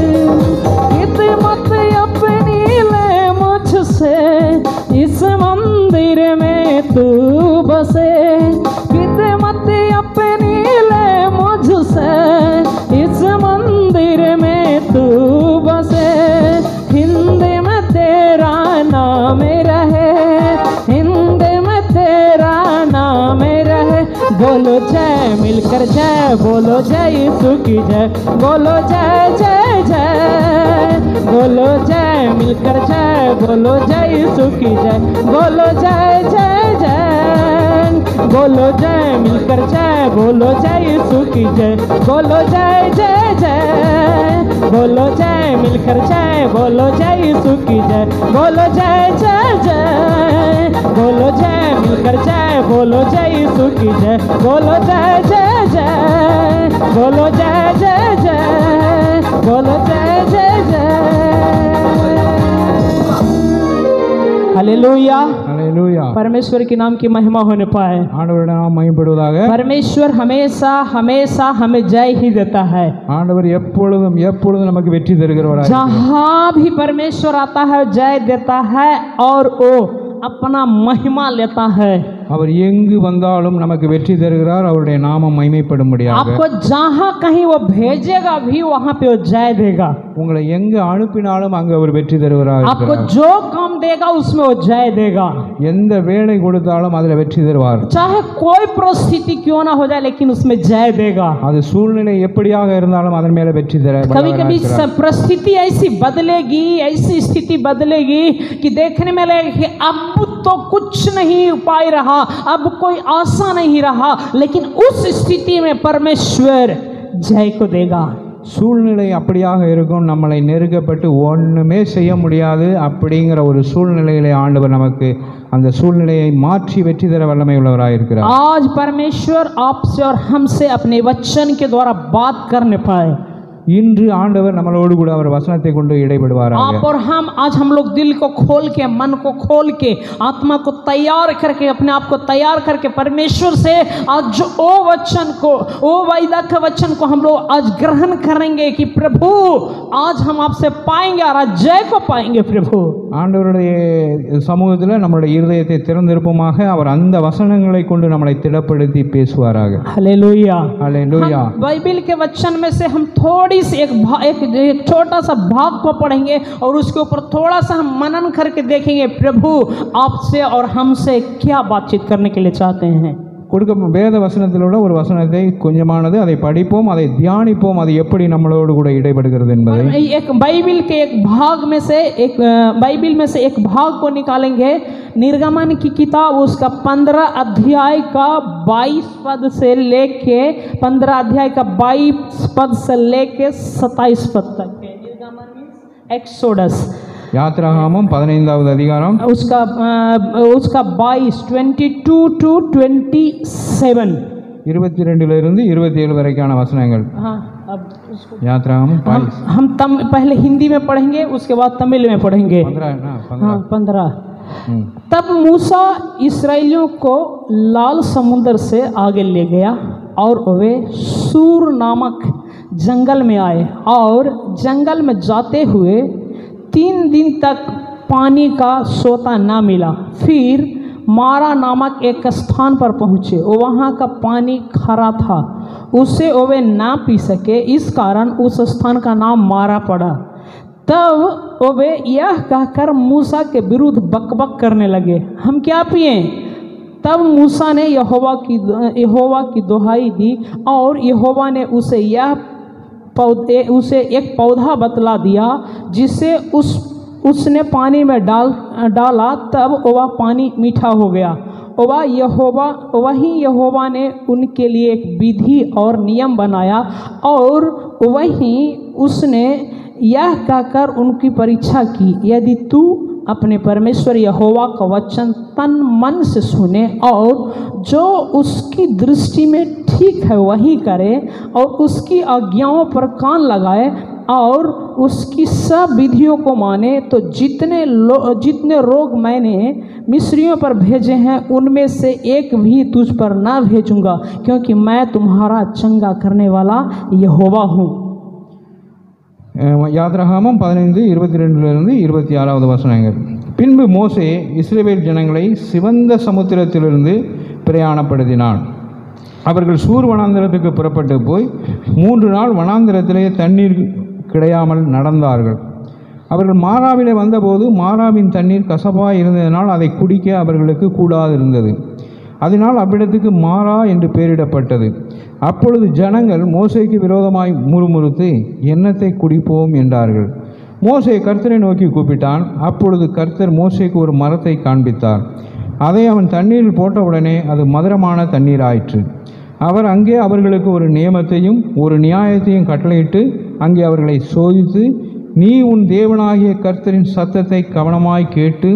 कितमत अपनी ले मुझसे इस मंदिर में तू बसे कितमत अपनी ले मुझसे इस मंदिर में तू बसे हिंद में तेरा नाम रहे हिंद में तेरा नाम रहे बोलो जय मिलकर जय बोलो जय यीशु की जय बोलो जय जय जय बोलो जय मिलकर जय बोलो जय यीशु की जय बोलो जय जय जय बोलो जय मिलकर जय बोलो जय यीशु की जय बोलो जय जय जय बोलो जय मिलकर जय बोलो जय यीशु की जय बोलो जय जय जय बोलो जय मिलकर जय बोलो जय यीशु की जय बोलो जय जय जय बोलो जय जय जय बोलो जय जय जय हालेलुया ஹalleluya परमेश्वर के नाम की महिमा होने पाए ஆண்டவருடைய நாமம் மகிமைப்படுவதாக परमेश्वर हमेशा हमेशा हमें जय ही देता है ஆண்டவர் எப்பொழுதும் எப்பொழுதும் நமக்கு வெற்றி தருகிறவராய் जहाँ भी परमेश्वर आता है जय देता है और वो अपना महिमा लेता है அவர் எங்கு வந்தாலும் நமக்கு வெற்றி தருகிறார் அவருடைய நாமம் மகிமைப்படும்படியாக आपको जहाँ कहीं वो भेजेगा भी वहाँ पे वो जय देगा உங்களை எங்கு அனுப்பினாலும் அங்கு அவர் வெற்றி தருகிறார் आपको जो काम देगा उसमें वो जय देगा எந்த வேலை கொடுத்தாலும் அதில் வெற்றி தருவார் चाहे कोई परिस्थिति क्यों ना हो जाए लेकिन उसमें जय देगा அது சூழ்நிலை எப்படியாக இருந்தாலும் அதன் மேல வெற்றி தர कभी வல்லவராய் कभी இருக்கிறார். स- परिस्थिति ऐसी बदलेगी ऐसी स्थिति बदलेगी कि देखने में लगेगा कि अब तो कुछ नहीं उपाय रहा अब कोई आशा नहीं रहा लेकिन उस स्थिति में परमेश्वर जय को देगा சூழ்நிலை அப்படியாக இருக்கும் நம்மளை நெருக்கப்பட்டு ஒண்ணுமே செய்ய முடியாது அப்படிங்கிற ஒரு சூழ்நிலையிலே ஆண்டவர் நமக்கு அந்த சூழ்நிலையை மாற்றி வெற்றி தர வல்லமை உள்ளவராக இருக்கிறார் आज परमेश्वर आपसे और हमसे अपने वचन के द्वारा बात करने पाए இன்று ஆண்டவர் நம்மளோடு கூட அவர் வசனத்தை கொண்டு இடைபடுவாராக आप और हम आज हम लोग दिल को खोल के मन को खोल के आत्मा को तैयार करके अपने आप को तैयार करके परमेश्वर से आज जो ओ वचन को ओ वायदा के वचन को हम लोग आज ग्रहण करेंगे कि प्रभु आज हम आपसे पाएंगे और आज जय को पाएंगे प्रभु ஆண்டவருடைய சமூகத்தில் நம்மளுடைய இருதயத்தை திறந்திருப்போமாக அவர் அந்த வசனங்களை கொண்டு நம்மளை திடப்படுத்தி பேசுவாராக हालेलुया அல்லேலூயா हम बाइबल के वचन में से हम थोड़ी सी एक भा, एक, एक छोटा सा भाग को पढ़ेंगे और उसके ऊपर थोड़ा सा हम मनन करके देखेंगे प्रभु आपसे और हमसे क्या बातचीत करने के लिए चाहते हैं கொடுக்க வேத வசனத்தில் உள்ள ஒரு வசனத்தை கொஞ்சமானது அதை படிப்போம் அதை தியானிப்போம் அது எப்படி நம்மளோடு கூட இடைபடுகிறது என்பதை एक बाइबल के एक भाग में से एक अ, बाइबल में से एक भाग को निकालेंगे निर्गमन की किताब उसका पंद्रह अध्याय का बाईस पद से लेके पंद्रह अध्याय का बाईस पद से लेके सत्ताईस पद तक है निर्गमन एक्सोडस யாத்ராகாமம் பதினைந்தாவது அதிகாரம் उसका अ, उसका बाईस twenty two to twenty seven இருபத்தி ரெண்டிலிருந்து இருபத்தி ஏழு வரைக்கான வசனங்கள் हाँ अब उसको யாத்ராகாமம் हम हम तम पहले हिंदी में पढ़ेंगे उसके बाद तमिल में पढ़ेंगे पंद्रह ना हाँ पंद्रह पंद्रह हम्म। तब मूसा इसराइलियों को लाल समुद्र से आगे ले गया और वे सूर नामक जंगल में आए और जंगल में जाते हुए तीन दिन तक पानी का सोता ना मिला फिर मारा नामक एक स्थान पर पहुँचे वहाँ का पानी खरा था उससे वे ना पी सके इस कारण उस स्थान का नाम मारा पड़ा तब वे यह कहकर मूसा के विरुद्ध बकबक करने लगे हम क्या पिए तब मूसा ने यहोवा की यहोवा की दुहाई दी और यहोवा ने उसे यह पौधे उसे एक पौधा बतला दिया जिसे उस उसने पानी में डाल डाला तब वह पानी मीठा हो गया वह यहोवा वही यहोवा ने उनके लिए एक विधि और नियम बनाया और वही उसने यह कहकर उनकी परीक्षा की यदि तू अपने परमेश्वर यहोवा का वचन तन मन से सुने और जो उसकी दृष्टि में ठीक है वही करे और उसकी आज्ञाओं पर कान लगाए और उसकी सब विधियों को माने तो जितने लो जितने रोग मैंने मिस्रियों पर भेजे हैं उनमें से एक भी तुझ पर ना भेजूंगा क्योंकि मैं तुम्हारा चंगा करने वाला यहोवा हूँ அஹ் யாத்ராகாமம் பதினைந்து இருபத்தி ரெண்டிலிருந்து இருபத்தி ஆறாவது வசனங்கள் பின்பு மோசே இஸ்ரேல் ஜனங்களை சிவந்த சமுத்திரத்திலிருந்து பிரயாணப்படுத்தினான் அவர்கள் சூர் வனாந்திரத்துக்கு புறப்பட்டு போய் மூன்று நாள் வனாந்திரத்திலே தண்ணீர் கிடையாமல் நடந்தார்கள் அவர்கள் மாறாவிலே வந்தபோது மாறாவின் தண்ணீர் கசப்பாய் இருந்ததினால் அதை குடிக்க அவர்களுக்கு கூடாதிருந்தது அதனால் அவ்விடத்துக்கு மாறா என்று பெயரிடப்பட்டது அப்பொழுது ஜனங்கள் மோசேக்கு விரோதமாய் முறுமுறுத்து எண்ணத்தை குடிப்போம் என்றார்கள் மோசே கர்த்தரை நோக்கி கூப்பிட்டான் அப்பொழுது கர்த்தர் மோசேக்கு ஒரு மரத்தை காண்பித்தார் அதை அவன் தண்ணீரில் போட்டவுடனே அது மதுரமான தண்ணீர் ஆயிற்று அவர் அங்கே அவர்களுக்கு ஒரு நியமத்தையும் ஒரு நியாயத்தையும் கட்டளையிட்டு அங்கே அவர்களை சோதித்து நீ உன் தேவனாகிய கர்த்தரின் சத்தத்தை கவனமாய் கேட்டு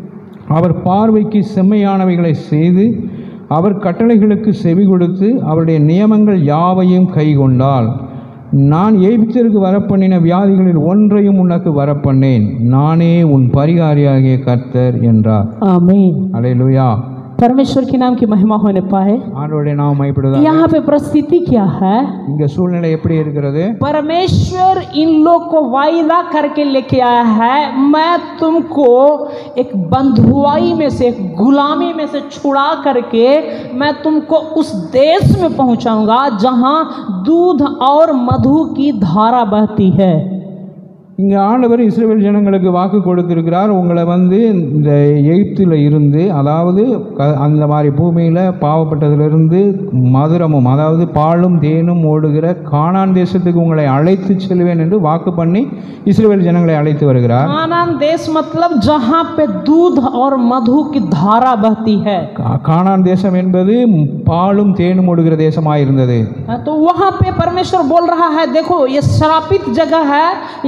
அவர் பார்வைக்கு செம்மையானவைகளை செய்து அவர் கட்டளைகளுக்கு செவி கொடுத்து அவருடைய நியமங்கள் யாவையும் கைக்கொண்டால் நான் எய்பித்திற்கு வரப்பண்ணின வியாதிகளில் ஒன்றையும் உனக்கு வரப்பண்ணேன் நானே உன் பரிகாரியாகிய கர்த்தர் என்றார் आमीन அலையலுயா परमेश्वर के नाम की महिमा होने पाए ஆண்டவருடைய நாம மைப்படுதா यहाँ पे परिस्थिति क्या है இங்க சூழ்நிலை எப்படி இருக்கிறது परमेश्वर इन लोग को वायदा करके लेके आया है मैं तुमको एक बंधुआई में से एक गुलामी में से छुड़ा करके मैं तुमको उस देश में पहुंचाऊंगा जहां दूध और मधु की धारा बहती है இங்கே ஆண்டவர் இஸ்ரேல் ஜனங்களுக்கு வாக்கு கொடுத்திருக்கிறார் உங்களை வந்து இந்த எய்த்தில் இருந்து அதாவது க அந்த மாதிரி பூமியில் பாவப்பட்டதிலிருந்து மதுரமும் அதாவது பாலும் தேனும் ஓடுகிற கானான் தேசத்துக்கு உங்களை அழைத்து செல்வேன் என்று வாக்கு பண்ணி இஸ்ரேல் ஜனங்களை அழைத்து வருகிறார் कानान देश मतलब जहां पे दूध और मधु की धारा बहती है கா- கானான் தேசம் என்பது பாலும் தேனும் ஓடுகிற தேசமாக இருந்தது हाँ, तो वहाँ पे परमेश्वर बोल रहा है देखो ये श्रापित जगह है यहाँ से अभी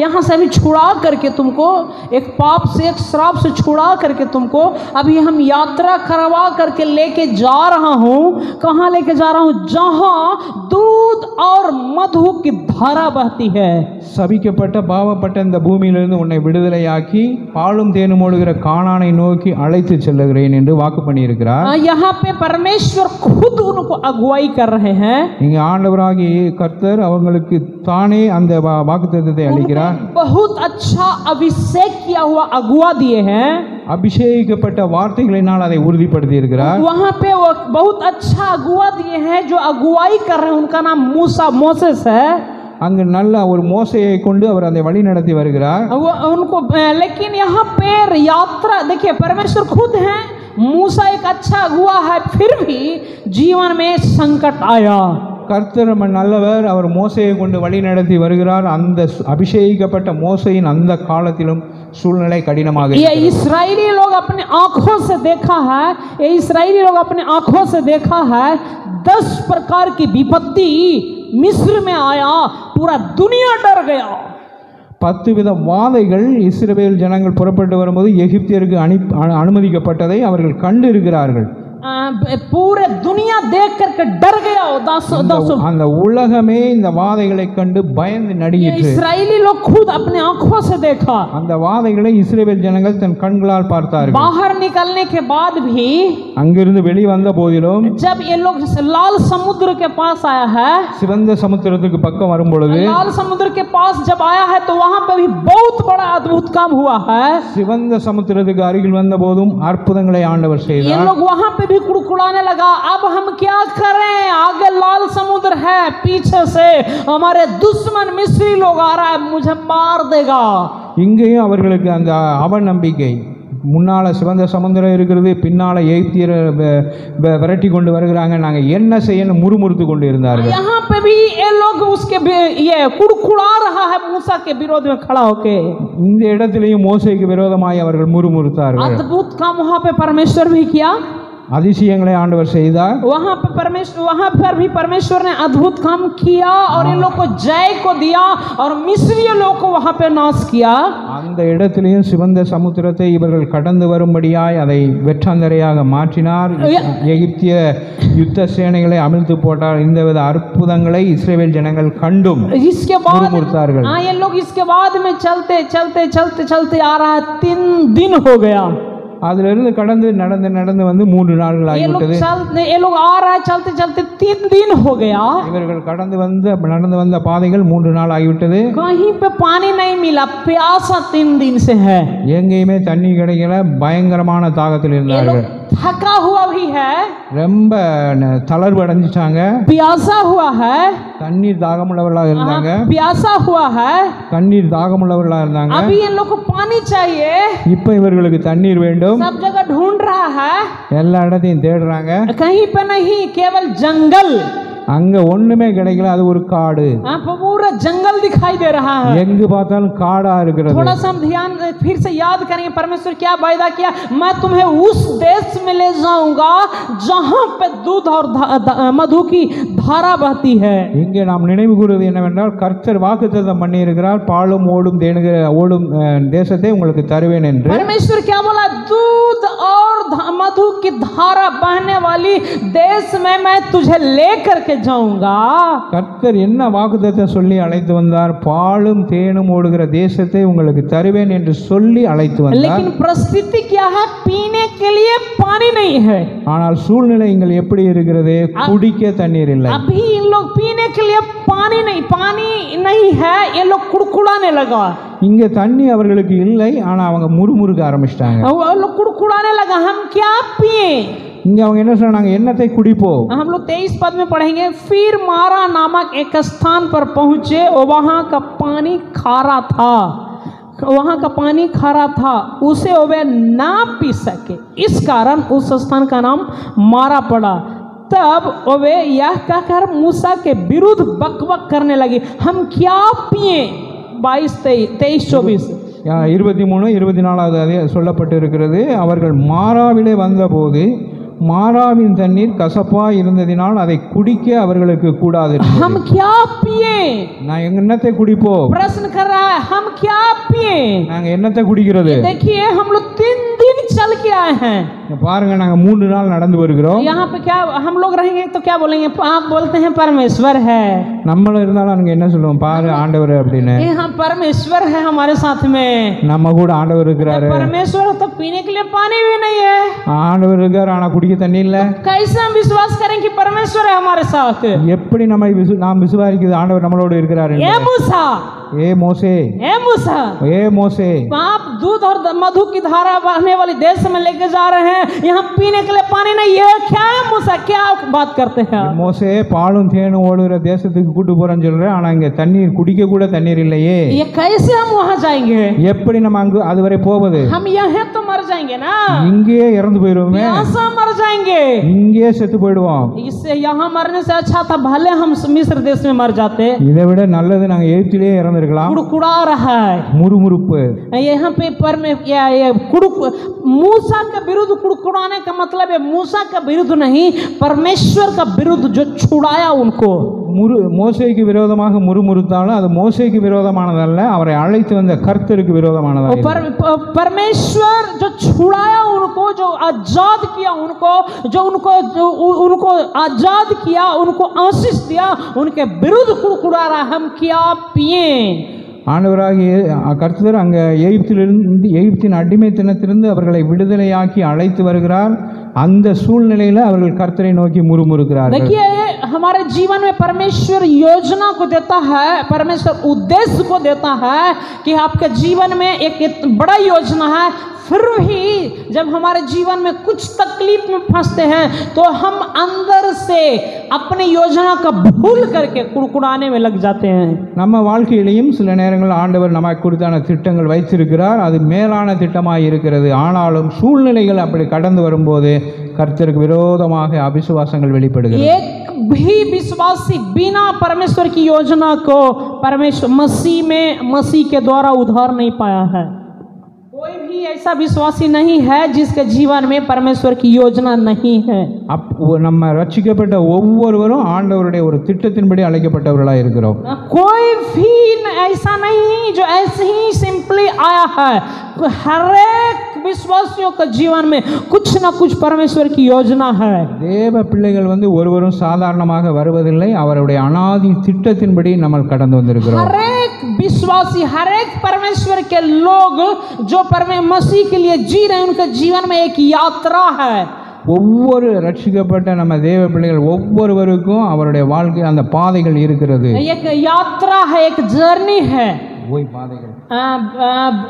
अभी छुड़ा करके तुमको एक पाप से एक श्राप से छुड़ा करके तुमको अभी हम यात्रा करवा करके लेके जा रहा हूँ कहाँ लेके जा रहा हूँ जहाँ दूध और मधु की धारा बहती है சபிக்கப்பட்ட பாவப்பட்ட இந்த பூமியிலிருந்து உன்னை விடுதலையாக்கி பாலும் தேனும் ஓடுகிற காணானை நோக்கி அழைத்து செல்லுகிறேன் என்று வாக்கு பண்ணியிருக்கிறார் आ, यहाँ पे परमेश्वर खुद उनको अगुवाई कर रहे हैं இங்கே ஆண்டவராகி கர்த்தர் அவங்களுக்கு தானே அந்த வாக்குத்தத்தத்தை அளிக்கிறார் बहुत अच्छा अभिषेक किया हुआ अगुआ दिए हैं அபிஷேகிக்கப்பட்ட வார்த்தைகளினால் அதை உறுதிப்படுத்தி இருக்கிறார் वहाँ पे वो बहुत अच्छा अगुआ दिए हैं जो अगुवाई कर रहे हैं उनका नाम मूसा मोसेस है அங்கு நல்ல ஒரு மோசையை கொண்டு அவர் அதை வழி நடத்தி வருகிறார் वो उनको लेकिन यहाँ पे यात्रा देखिए परमेश्वर खुद हैं मूसा एक अच्छा अगुआ है फिर भी जीवन में संकट आया கர்த்தர் நம்ம நல்லவர் அவர் மோசையை கொண்டு வழி நடத்தி வருகிறார் அந்த சு- அபிஷேகிக்கப்பட்ட மோசையின் அந்த காலத்திலும் சூழ்நிலை கடினமாக ये இருக்கிறது. इसराइली लोग अपने आंखों से देखा है ये इसराइली लोग अपने आंखों से देखा है दस प्रकार की विपत्ति मिस्र में आया पूरा दुनिया डर गया பத்து வித வாதைகள் இஸ்ரவேல் ஜனங்கள் புறப்பட்டு வரும்போது எகிப்தியருக்கு அனி அனு- அனுமதிக்கப்பட்டதை அவர்கள் கண்டு இருக்கிறார்கள் आ, पूरे दुनिया देख करके डर गया वो दस दस அந்த உலகமே இந்த வாதைகளை கண்டு பயந்து ये நடுங்கிற்று इसराइली लोग खुद अपने आंखों से देखा அந்த வாதைகளை இஸ்ரவேல் ஜனங்கள் தன் கண்களால் பார்த்தார்கள் बाहर निकलने के बाद भी அங்கிருந்து வெளிவந்த போதிலும் जब ये लोग लाल समुद्र के पास आया है சிவந்த சமுத்திரத்துக்கு பக்கம் வரும் பொழுது लाल समुद्र के पास जब आया है तो वहां पे भी बहुत बड़ा अद्भुत काम हुआ है சிவந்த சமுத்திரத்துக்கு அருகில் வந்த போதும் அற்புதங்களை ஆண்டவர் ये செய்தார் लोग वहां पे भी कुड़कुड़ाने लगा अब हम क्या करें आगे लाल समुद्र है पीछे से हमारे दुश्मन मिस्री लोग आ रहा है मुझे मार देगा இங்கேயும் அவர்களுக்கு அந்த அவநம்பிக்கை முன்னால சிவந்த சமுத்திரம் இருக்கிறது பின்னால எய்த்தியரை விரட்டி கொண்டு வருகிறாங்க நாங்க என்ன செய்யணும் முறுமுறுத்து கொண்டு இருந்தார்கள் यहाँ पे भी ये लोग उसके भी- ये कुड़कुड़ा रहा है मूसा के विरोध में खड़ा होके இந்த இடத்திலேயும் மோசைக்கு விரோதமாய் அவர்கள் முறுமுறுத்தார்கள் अद्भुत काम वहां पे परमेश्वर भी किया அதிசயங்களை ஆண்டவர் செய்தார் वहां पे परमेश्वर वहां पर भी परमेश्वर ने अद्भुत काम किया और इन लोग को जय को दिया और मिस्री लोग को वहां पे नाश किया அந்த இடத்திலேயும் சிவந்த சமுத்திரத்தை இவர்கள் கடந்து வரும்படியாய் அதை வெற்றந்தரையாக மாற்றினார் எகிப்திய யுத்த சேனைகளை அமிழ்த்து போட்டார் இந்தவித அற்புதங்களை இஸ்ரேல் ஜனங்கள் கண்டும் इसके बाद मुरमुरतारगढ़। हाँ ये लोग इसके बाद में चलते चलते चलते चलते आ रहा है तीन दिन हो गया அதிலிருந்து கடந்து நடந்து நடந்து வந்து மூன்று நாட்கள் ये लोग ஆகிவிட்டது चल ये लोग आ रहा है चलते चलते तीन दिन हो गया இவர்கள் கடந்து வந்து நடந்து வந்த பாதைகள் மூன்று நாள் ஆகிவிட்டது कहीं पे पानी नहीं मिला प्यासा तीन दिन से है எங்கேயுமே தண்ணி கிடைக்கல பயங்கரமான தாகத்தில் ये இருந்தார்கள் लोग थका हुआ भी है ரொம்ப ந- தளர்வு அடைஞ்சிட்டாங்க प्यासा हुआ है தண்ணீர் தாகமுள்ளவர்களாக இருந்தாங்க हाँ, प्यासा हुआ है தண்ணீர் தாகமுள்ளவர்களாக இருந்தாங்க अभी इन लोग को पानी चाहिए இப்போ இவர்களுக்கு தண்ணீர் வேண்டும் सब जगह ढूंढ रहा है எல்லா இடத்தையும் தேடுறாங்க कहीं पे नहीं केवल जंगल அங்க ஒண்ணுமே கிடைக்கல அது ஒரு காடு हाँ, पूरा जंगल दिखाई दे रहा है எங்கு பார்த்தாலும் காடா இருக்கிறது थोड़ा सा हम ध्यान फिर से याद करेंगे परमेश्वर क्या वायदा किया मैं तुम्हें उस देश में ले जाऊंगा जहां पे दूध और धा- धा- मधु की धारा बहती है இங்கே நாம் நினைவு கூறுவது என்னவென்றால் கர்த்தர் வாக்குத்தத்தம் பண்ணியிருக்கிறார் பாலும் ஓடும் தேனுகிற ஓடும் அஹ், தேசத்தை உங்களுக்கு தருவேன் என்று परमेश्वर क्या बोला दूध और धा- मधु की धारा बहने वाली देश में मैं तुझे लेकर के जाऊंगा கர்த்தர் என்ன வாக்குத்தத்தம் சொல்லி அழைத்து வந்தார் பாலும் தேனும் ஓடுகிற தேசத்தை உங்களுக்கு தருவேன் என்று சொல்லி அழைத்து வந்தார் लेकिन परिस्थिति क्या है पीने के लिए पानी नहीं है ஆனால் சூழ்நிலை இங்கள் எப்படி இருக்கிறது குடிக்க தண்ணீர் இல்லை अभी इन लोग पीने के लिए पानी नहीं पानी नहीं है ये लोग कुड़कुड़ाने लगा இங்க தண்ணி அவர்களுக்கு இல்லை ஆனா அவங்க முறுமுறுக்க ஆரம்பிச்சிட்டாங்க वो लोग कुड़कुड़ाने लगा हम क्या पिए இங்க அவங்க என்ன சொன்னாங்க என்னத்தை குடிப்போம் हम लोग तेईस पद में पढ़ेंगे फिर मारा नामक एक स्थान पर पहुंचे और वहां का पानी खारा था वहां का पानी खारा था उसे वे ना पी सके इस कारण उस स्थान का नाम मारा पड़ा तब वे यह कहकर मूसा के विरुद्ध बकबक करने लगे हम क्या पिए बाईस तेईस तेईस चौबीस இருபத்தி மூணு இருபத்தி நாலாவது அதே சொல்லப்பட்டு இருக்கிறது அவர்கள் மாறாவிலே வந்தபோது மாறாவின் தண்ணீர் கசப்பா இருந்ததினால் அதை குடிக்க அவர்களுக்கு கூடாது हम क्या पिए நான் எங்க என்னத்தை குடிப்போம் प्रश्न कर रहा है हम क्या पिए நாங்க என்னத்தை குடிக்கிறது देखिए हम लोग तीन दिन चल के आए हैं இங்க பாருங்க நாங்க மூன்று நாள் நடந்து வருகிறோம் यहाँ पे क्या हम लोग रहेंगे तो क्या बोलेंगे आप बोलते हैं परमेश्वर है நம்மளும் இருந்தாலும் நாங்க என்ன சொல்லுவோம் பாரு ஆண்டவர் அப்படின்னு ये हम परमेश्वर है हमारे साथ में நம்ம கூட ஆண்டவர் இருக்கிறாரு परमेश्वर तो पीने के लिए पानी भी नहीं है ஆண்டவர் இருக்காரு ஆனா குடிக்க தண்ணி இல்ல कैसे हम विश्वास करें कि परमेश्वर है हमारे साथ எப்படி நம்ம விசு நாம் விசுவாரிக்கிறது ஆண்டவர் நம்மளோடு இருக்கிறாரு ए मूसा ஏ மோசே ए मूसा ஏ மோசே आप दूध और मधु की धारा बहने वाली देश में लेके जा रहे हैं यहाँ पीने के लिए पानी नहीं है क्या है मूसा क्या बात करते हैं आप? மோசே பாலும் தேனும் ஓடுகிற தேசத்துக்கு கூட்டு போறேன்னு சொல்றேன் ஆனா இங்க தண்ணீர் குடிக்க கூட தண்ணீர் இல்லையே ये कैसे हम वहाँ जाएंगे எப்படி நம்ம அங்கு அதுவரை போவது हम यहाँ तो मर जाएंगे ना இங்கேயே இறந்து போயிடுவோமே यहाँ से हम मर जाएंगे இங்கேயே செத்து போயிடுவோம் इससे यहाँ मरने से अच्छा था भले हम मिस्र देश में मर जाते இதை விட நல்லது நாங்க எய்த்திலேயே இறந்துருக்கலாம் कुड़कुड़ा रहा है முறுமுறுப்பு यहाँ पे पर में या ये कुड़ुक मूसा के विरुद्ध कुड़कुड़ाने का मतलब है मूसा का विरुद्ध नहीं परमेश्वर का विरुद्ध जो छुड़ाया उनको முரு மோசைக்கு விரோதமாக முறுமுறுத்தாலும் அது மோசைக்கு விரோதமானதல்ல அவரை அழைத்து வந்த கர்த்தருக்கு और விரோதமானதல்ல पर, प- परमेश्वर जो छुड़ाया उनको जो आजाद किया उनको जो उनको जो उ- उनको आजाद किया उनको आशीष दिया उनके विरुद्ध कुड़कुड़ा रहा हम क्या पिए ஆண்டவராகிய கர்த்தர் அங்க எகிப்திலிருந்து எகிப்தின் அடிமைத்தனத்திலிருந்து அவர்களை விடுதலையாக்கி அழைத்து வருகிறார் அந்த சூழ்நிலையில அவர்கள் கர்த்தரை நோக்கி முறுமுறுக்கிறார்கள் देखिए हमारे जीवन में परमेश्वर योजना को देता है परमेश्वर उद्देश्य को देता है कि आपके जीवन में एक एक बड़ा योजना है फिर भी जब हमारे जीवन में कुछ तकलीफ में फंसते हैं तो हम अंदर से अपनी योजना का भूल करके कुड़कुड़ाने में लग जाते हैं நம்ம வாழ்க்கையிலையும் சில நேரங்கள் ஆண்டவர் நமக்கு குறித்தான திட்டங்கள் வைத்திருக்கிறார் அது மேலான திட்டமாய் இருக்கிறது ஆனாலும் சூழ்நிலைகள் அப்படி கடந்து வரும்போது கர்த்தருக்கு விரோதமாக அபிசுவாசங்கள் வெளிப்படுகிறது एक भी विश्वासी बिना परमेश्वर की योजना को परमेश्वर मसीह में मसीह के द्वारा उधार नहीं पाया है कोई भी ऐसा विश्वासी नहीं है जिसके जीवन में परमेश्वर की योजना नहीं है அப் நம்ம ரட்சிக்கப்பட்ட ஒவ்வொருவரும் ஆண்டவருடைய ஒரு திட்டத்தின்படி அழைக்கப்பட்டவர்களாக இருக்கிறோம் कोई भी न- ऐसा नहीं जो ऐसे ही सिंपली आया है हर एक विश्वासियों के जीवन में कुछ ना कुछ परमेश्वर की योजना है தேவ பிள்ளைகள் வந்து ஒருவரும் சாதாரணமாக வருவதில்லை அவருடைய அனாதி திட்டத்தின்படி நம்ம கடந்து வந்திருக்கிறோம் हर एक विश्वासी हर एक परमेश्वर के लोग जो परमे मसीह के लिए जी रहे हैं उनके जीवन में एक यात्रा है ஒவ்வொரு ரட்சிக்கப்பட்ட நம்ம தேவ பிள்ளைகள் ஒவ்வொருவருக்கும் அவருடைய வாழ்க்கை அந்த பாதைகள் இருக்கிறது एक यात्रा है एक जर्नी है ஓய் பாதைகள் आ, आ,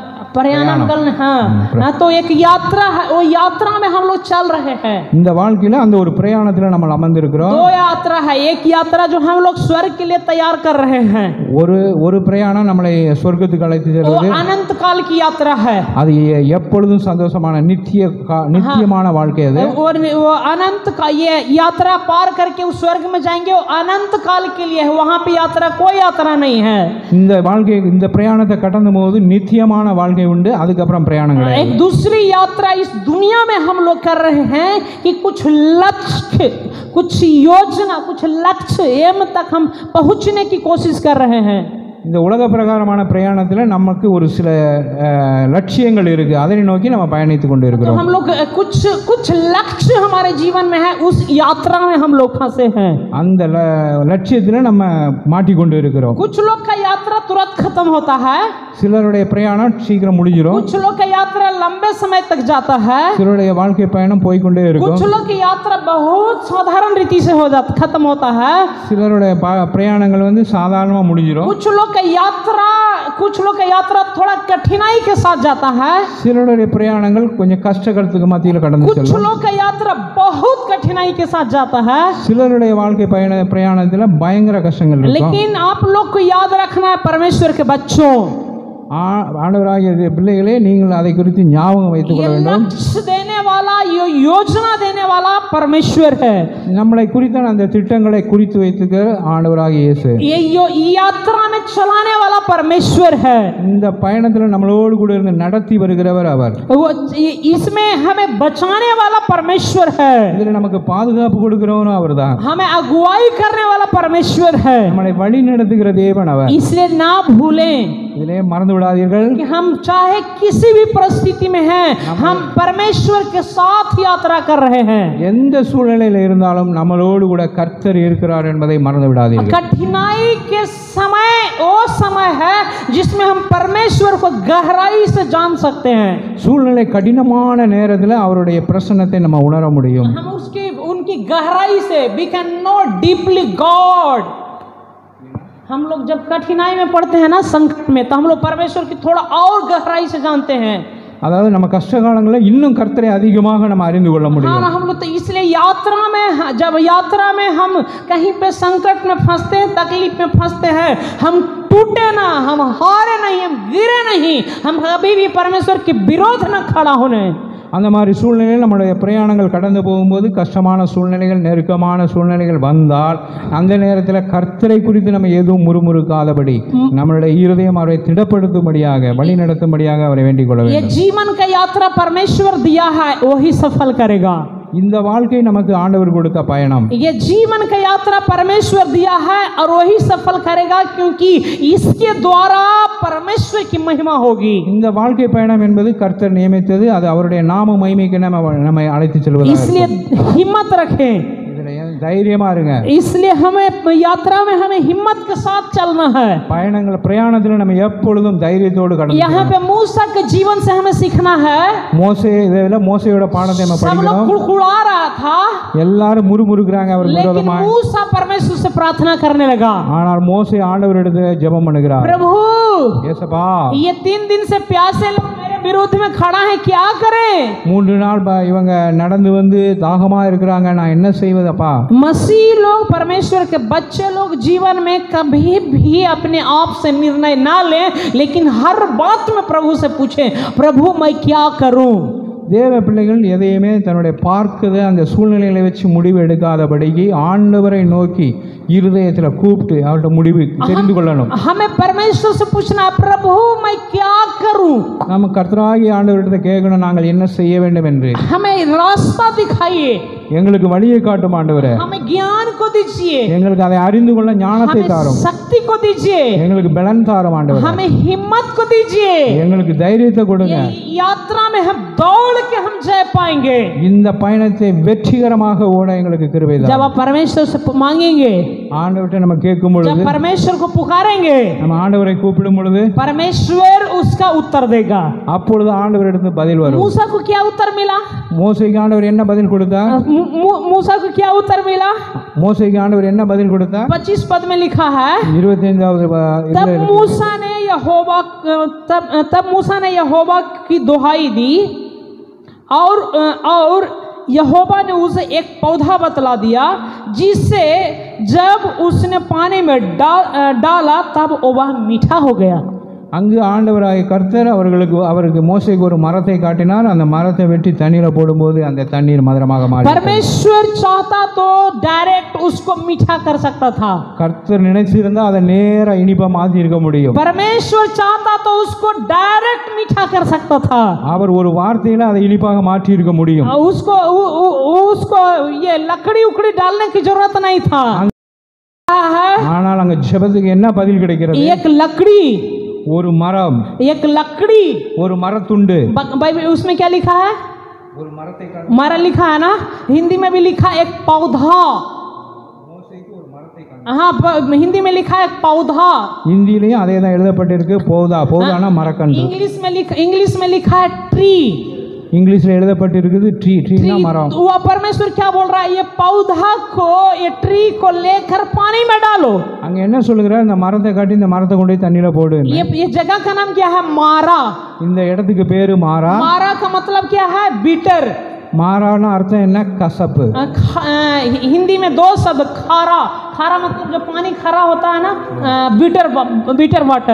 प्रयाण करना हाँ हाँ, तो एक यात्रा है वो यात्रा में हम लोग चल रहे हैं இந்த வாழ்க்கையில அந்த ஒரு பிரயாணத்துல நம்ம அமர்ந்திருக்கிறோம் दो यात्रा है एक यात्रा जो हम लोग स्वर्ग के लिए तैयार कर रहे हैं ஒரு ஒரு பிரயாணம் நம்மளை சொர்க்கத்துக்கு அழைத்து वो செல்வது अनंत काल की यात्रा है அது எ- எப்பொழுதும் சந்தோஷமான நித்திய கா- நித்தியமான வாழ்க்கை அது और वो अनंत का ये यात्रा पार करके उस स्वर्ग में जाएंगे वो अनंत काल के लिए है वहां पे यात्रा कोई यात्रा नहीं है இந்த வாழ்க்கை இந்த பிரயாணத்தை கடந்து போது நித்தியமான வாழ்க்கை உண்டு அதுக்கப்புறம் பிரயாணம் கிடையாது एक दूसरी यात्रा इस दुनिया में हम लोग कर रहे हैं कि कुछ लक्ष्य कुछ योजना कुछ लक्ष्य एम तक हम पहुंचने की कोशिश कर रहे हैं இந்த உலக பிரகாரமான பிரயாணத்தில் நமக்கு ஒரு சில அஹ், லட்சியங்கள் இருக்கு அதை நோக்கி நம்ம பயணித்து கொண்டு तो இருக்கிறோம் हम लोग अ, कुछ कुछ लक्ष्य हमारे जीवन में है उस यात्रा में हम लोग फंसे हैं அந்த ல- லட்சியத்தில் நம்ம மாட்டிக்கொண்டு இருக்கிறோம் कुछ लोग का यात्रा तुरंत खत्म होता है சிலருடைய பிரயாணம் சீக்கிரம் முடிஞ்சிடும் कुछ लोग का यात्रा लंबे समय तक जाता है சிலருடைய வாழ்க்கை பயணம் போய்க்கொண்டே இருக்கும் कुछ लोग की यात्रा बहुत साधारण रीति से हो जाता खत्म होता है சிலருடைய ப- பிரயாணங்கள் வந்து சாதாரணமாக முடிஞ்சிடும் कुछ लोग का यात्रा कुछ लोग का यात्रा थोड़ा कठिनाई के साथ जाता है சிலருடைய பிரயாணங்கள் கொஞ்சம் கஷ்டகரத்துக்கு மத்தியில் கடந்து कुछ செல்லும் लोग का यात्रा बहुत कठिनाई के साथ जाता है சிலருடைய வாழ்க்கை பயண பிரயாணத்தில் பயங்கர கஷ்டங்கள் இருக்கும் लेकिन आप लोग को याद रखना है परमेश्वर के बच्चों ஆ- ஆண்டவராகிய பிள்ளைகளே நீங்கள் அதை குறித்து ஞாபகம் வைத்துக் ये கொள்ள வேண்டும் लक्ष्य देने वाला यो योजना देने वाला परमेश्वर है நம்மளை குறித்தான அந்த திட்டங்களை குறித்து வைத்துக்க ஆண்டவராகிய இயேசு ये यो यात्रा में चलाने वाला परमेश्वर है இந்த பயணத்தில் நம்மளோடு கூட இருந்து நடத்தி வருகிறவர் அவர் वो ये- इसमें हमें बचाने वाला परमेश्वर है இதில் நமக்கு பாதுகாப்பு கொடுக்கிறவரும் அவர்தான் हमें अगुवाई करने वाला परमेश्वर है நம்மளை वழி நடத்துகிற தேவன் அவர் इसलिए ना भूलें இதிலே மறந்து விடாதீர்கள் कि हम चाहे किसी भी परिस्थिति में हैं हम परमेश्वर के साथ यात्रा कर रहे हैं எந்த சூழ்நிலையில் இருந்தாலும் நம்மளோடு கூட கர்த்தர் இருக்கிறார் என்பதை மறந்து விடாதீர்கள் कठिनाई के समय वो समय है जिसमें हम परमेश्वर को गहराई से जान सकते हैं சூழ்நிலை கடினமான நேரத்தில் அவருடைய பிரசன்னத்தை நம்ம உணர முடியும் हम उसकी उनकी गहराई से we can know deeply God हम लोग जब कठिनाई में पड़ते हैं ना संकट में तो हम लोग परमेश्वर की थोड़ा और गहराई से जानते हैं அதாவது நம்ம கஷ்ட காலங்களில் இன்னும் கர்த்தரை அதிகமாக நம்ம அறிந்து கொள்ள हाँ முடியும் ना हम लोग तो इसलिए यात्रा में जब यात्रा में हम कहीं पे संकट में फंसते हैं तकलीफ में फंसते हैं हम टूटे ना हम हारे नहीं हम गिरे नहीं हम कभी भी परमेश्वर के विरोध न खड़ा होने அந்த மாதிரி சூழ்நிலையில் நம்மளுடைய பிரயாணங்கள் கடந்து போகும்போது கஷ்டமான சூழ்நிலைகள் நெருக்கமான சூழ்நிலைகள் வந்தால் அந்த நேரத்தில் கர்த்தரை குறித்து நம்ம எதுவும் முறுமுறுக்காதபடி நம்மளுடைய இருதயம் அவரை திடப்படுத்தும்படியாக வழி நடத்தும்படியாக அவரை வேண்டிக் கொள்ள ये வேண்டும் जीवन का यात्रा परमेश्वर दिया है वही सफल करेगा இந்த வாழ்க்கை நமக்கு ஆண்டவர் கொடுத்த பயணம் ये जीवन का यात्रा परमेश्वर दिया है और वही सफल करेगा क्योंकि इसके द्वारा परमेश्वर की महिमा होगी இந்த வாழ்க்கை பயணம் என்பது கர்த்தர் நியமித்தது அது அவருடைய நாம மகிமைக்கு நம்ம நம்மை அழைத்து செல்வதாக इसलिए हिम्मत रखें இதுல ஏன் தைரியமா இருங்க इसलिए हमें यात्रा में हमें हिम्मत के साथ चलना है பயணங்கள் பிரயாணத்தில் நம்ம எப்பொழுதும் தைரியத்தோடு கடந்து यहाँ पे मूसा के जीवन से हमें सीखना है மோசே இதில் மோசையோட பாடத்தை நம்ம सब लोग படிக்கணும் कुड़कुड़ा रहा था எல்லாரும் முறுமுறுக்கிறாங்க அவர் लेकिन விரோதமா मूसा परमेश्वर से प्रार्थना करने लगा ஆனால் மோசே ஆண்டவரிடத்துல ஜெபம் பண்ணுகிறார் प्रभु ஏசப்பா ये तीन दिन से प्यासे लोग मेरे विरोध में खड़ा है क्या करें மூன்று நாள் ப- இவங்க நடந்து வந்து தாகமா இருக்கிறாங்க நான் என்ன செய்வதப்பா मसीह लोग परमेश्वर के बच्चे लोग जीवन में कभी भी अपने आप से निर्णय ना लें लेकिन हर बात में प्रभु से पूछें प्रभु मैं क्या करूं தேவ பிள்ளைகள் எதையுமே தன்னுடைய பார்க்குத அந்த சூழ்நிலைகளை வச்சு முடிவு எடுக்காதபடிக்கு ஆண்டவரை நோக்கி இருதயத்தில் கூப்பிட்டு அவர்கிட்ட முடிவு தெரிந்து கொள்ளணும் हमें परमेश्वर से पूछना प्रभु मैं क्या करूं நம்ம கர்த்தராகி ஆண்டவரிடத்தை கேட்கணும் நாங்கள் என்ன செய்ய வேண்டும் என்று हमें रास्ता दिखाइए எங்களுக்கு வழியை காட்டும் ஆண்டவரே हमें ज्ञान को दीजिए எங்களுக்கு அதை அறிந்து கொள்ள ஞானத்தை हमें தாரும் शक्ति को दीजिए எங்களுக்கு பலன் தாரும் ஆண்டவர் हमें हिम्मत को दीजिए எங்களுக்கு தைரியத்தை கொடுங்க ये यात्रा में हम दौड़ के हम जय पाएंगे இந்த பயணத்தை வெற்றிகரமாக ஓட எங்களுக்கு கிருபை जब தாரும் आप परमेश्वर से मांगेंगे ஆண்டவர்கிட்ட நம்ம கேட்கும் பொழுது जब परमेश्वर को पुकारेंगे நம்ம ஆண்டவரை கூப்பிடும் பொழுது परमेश्वर उसका उत्तर देगा அப்பொழுது ஆண்டவரிடத்து பதில் வரும் मूसा को क्या उत्तर मिला மோசைக்கு ஆண்டவர் என்ன பதில் கொடுத்தார் मू- मू- मूसा को क्या उत्तर मिला மோசைக்கு ஆண்டவர் என்ன பதில் கொடுத்தார் पच्चीस पद में लिखा है இருபத்தி ஐந்தாவது तब मूसा ने यहोवा तब तब मूसा ने यहोवा की दुहाई दी और और यहोवा ने उसे एक पौधा बतला दिया जिससे जब उसने पानी में डाल डाला तब वह मीठा हो गया அங்கு ஆண்டவராகிய கர்த்தர் அவர்களுக்கு அவருக்கு மோசைக்கு ஒரு மரத்தை காட்டினார் அந்த மரத்தை வெட்டி தண்ணீரை போடும்போது அந்த தண்ணீர் மதுரமாக மாறி परमेश्वर चाहता तो डायरेक्ट उसको मीठा कर सकता था கர்த்தர் நினைச்சிருந்தா அதை நேரா இனிப்பா மாத்தி இருக்க முடியும் परमेश्वर चाहता तो उसको डायरेक्ट मीठा कर सकता था அவர் ஒரு வார்த்தையில அதை இனிப்பாக மாற்றி இருக்க முடியும் उसको उ, उ, उसको ये लकड़ी उकड़ी डालने की जरूरत नहीं था क्या है ஆனால் அங்க ஜெபத்துக்கு என்ன பதில் கிடைக்கிறது एक लकड़ी ஒரு மரம் एक लकड़ी ஒரு मरतुंड ब- बाइबल उसमें क्या लिखा है ஒரு மரத்தை मरा लिखा है ना हिंदी में भी लिखा है एक पौधा हाँ प- हिंदी में लिखा है एक पौधा இந்தியிலையும் அதே தான் எழுதப்பட்டிருக்கு போதா போதானா மரக்கன்று इंग्लिश में लिखा इंग्लिश में लिखा है ट्री இங்கிலீஷ்ல எழுதப்பட்டிருக்குது ட்ரீ ட்ரீனா மரம் वो परमेश्वर क्या बोल रहा है ये पौधा को ये ट्री को लेकर पानी में डालो அங்க என்ன சொல்லுகிறார் இந்த மரத்தை காட்டி இந்த மரத்தை கொண்டு போய் தண்ணியில போடு ये ये जगह का नाम क्या है मारा இந்த இடத்துக்கு பேரு மாறா मारा का मतलब क्या है बीटर மாறான அர்த்தம் என்ன கசப்பு अ, ख- अ, हिंदी में दो शब्द खारा खारा मतलब जो पानी खारा होता है ना अ, बीटर वा- बीटर वाटर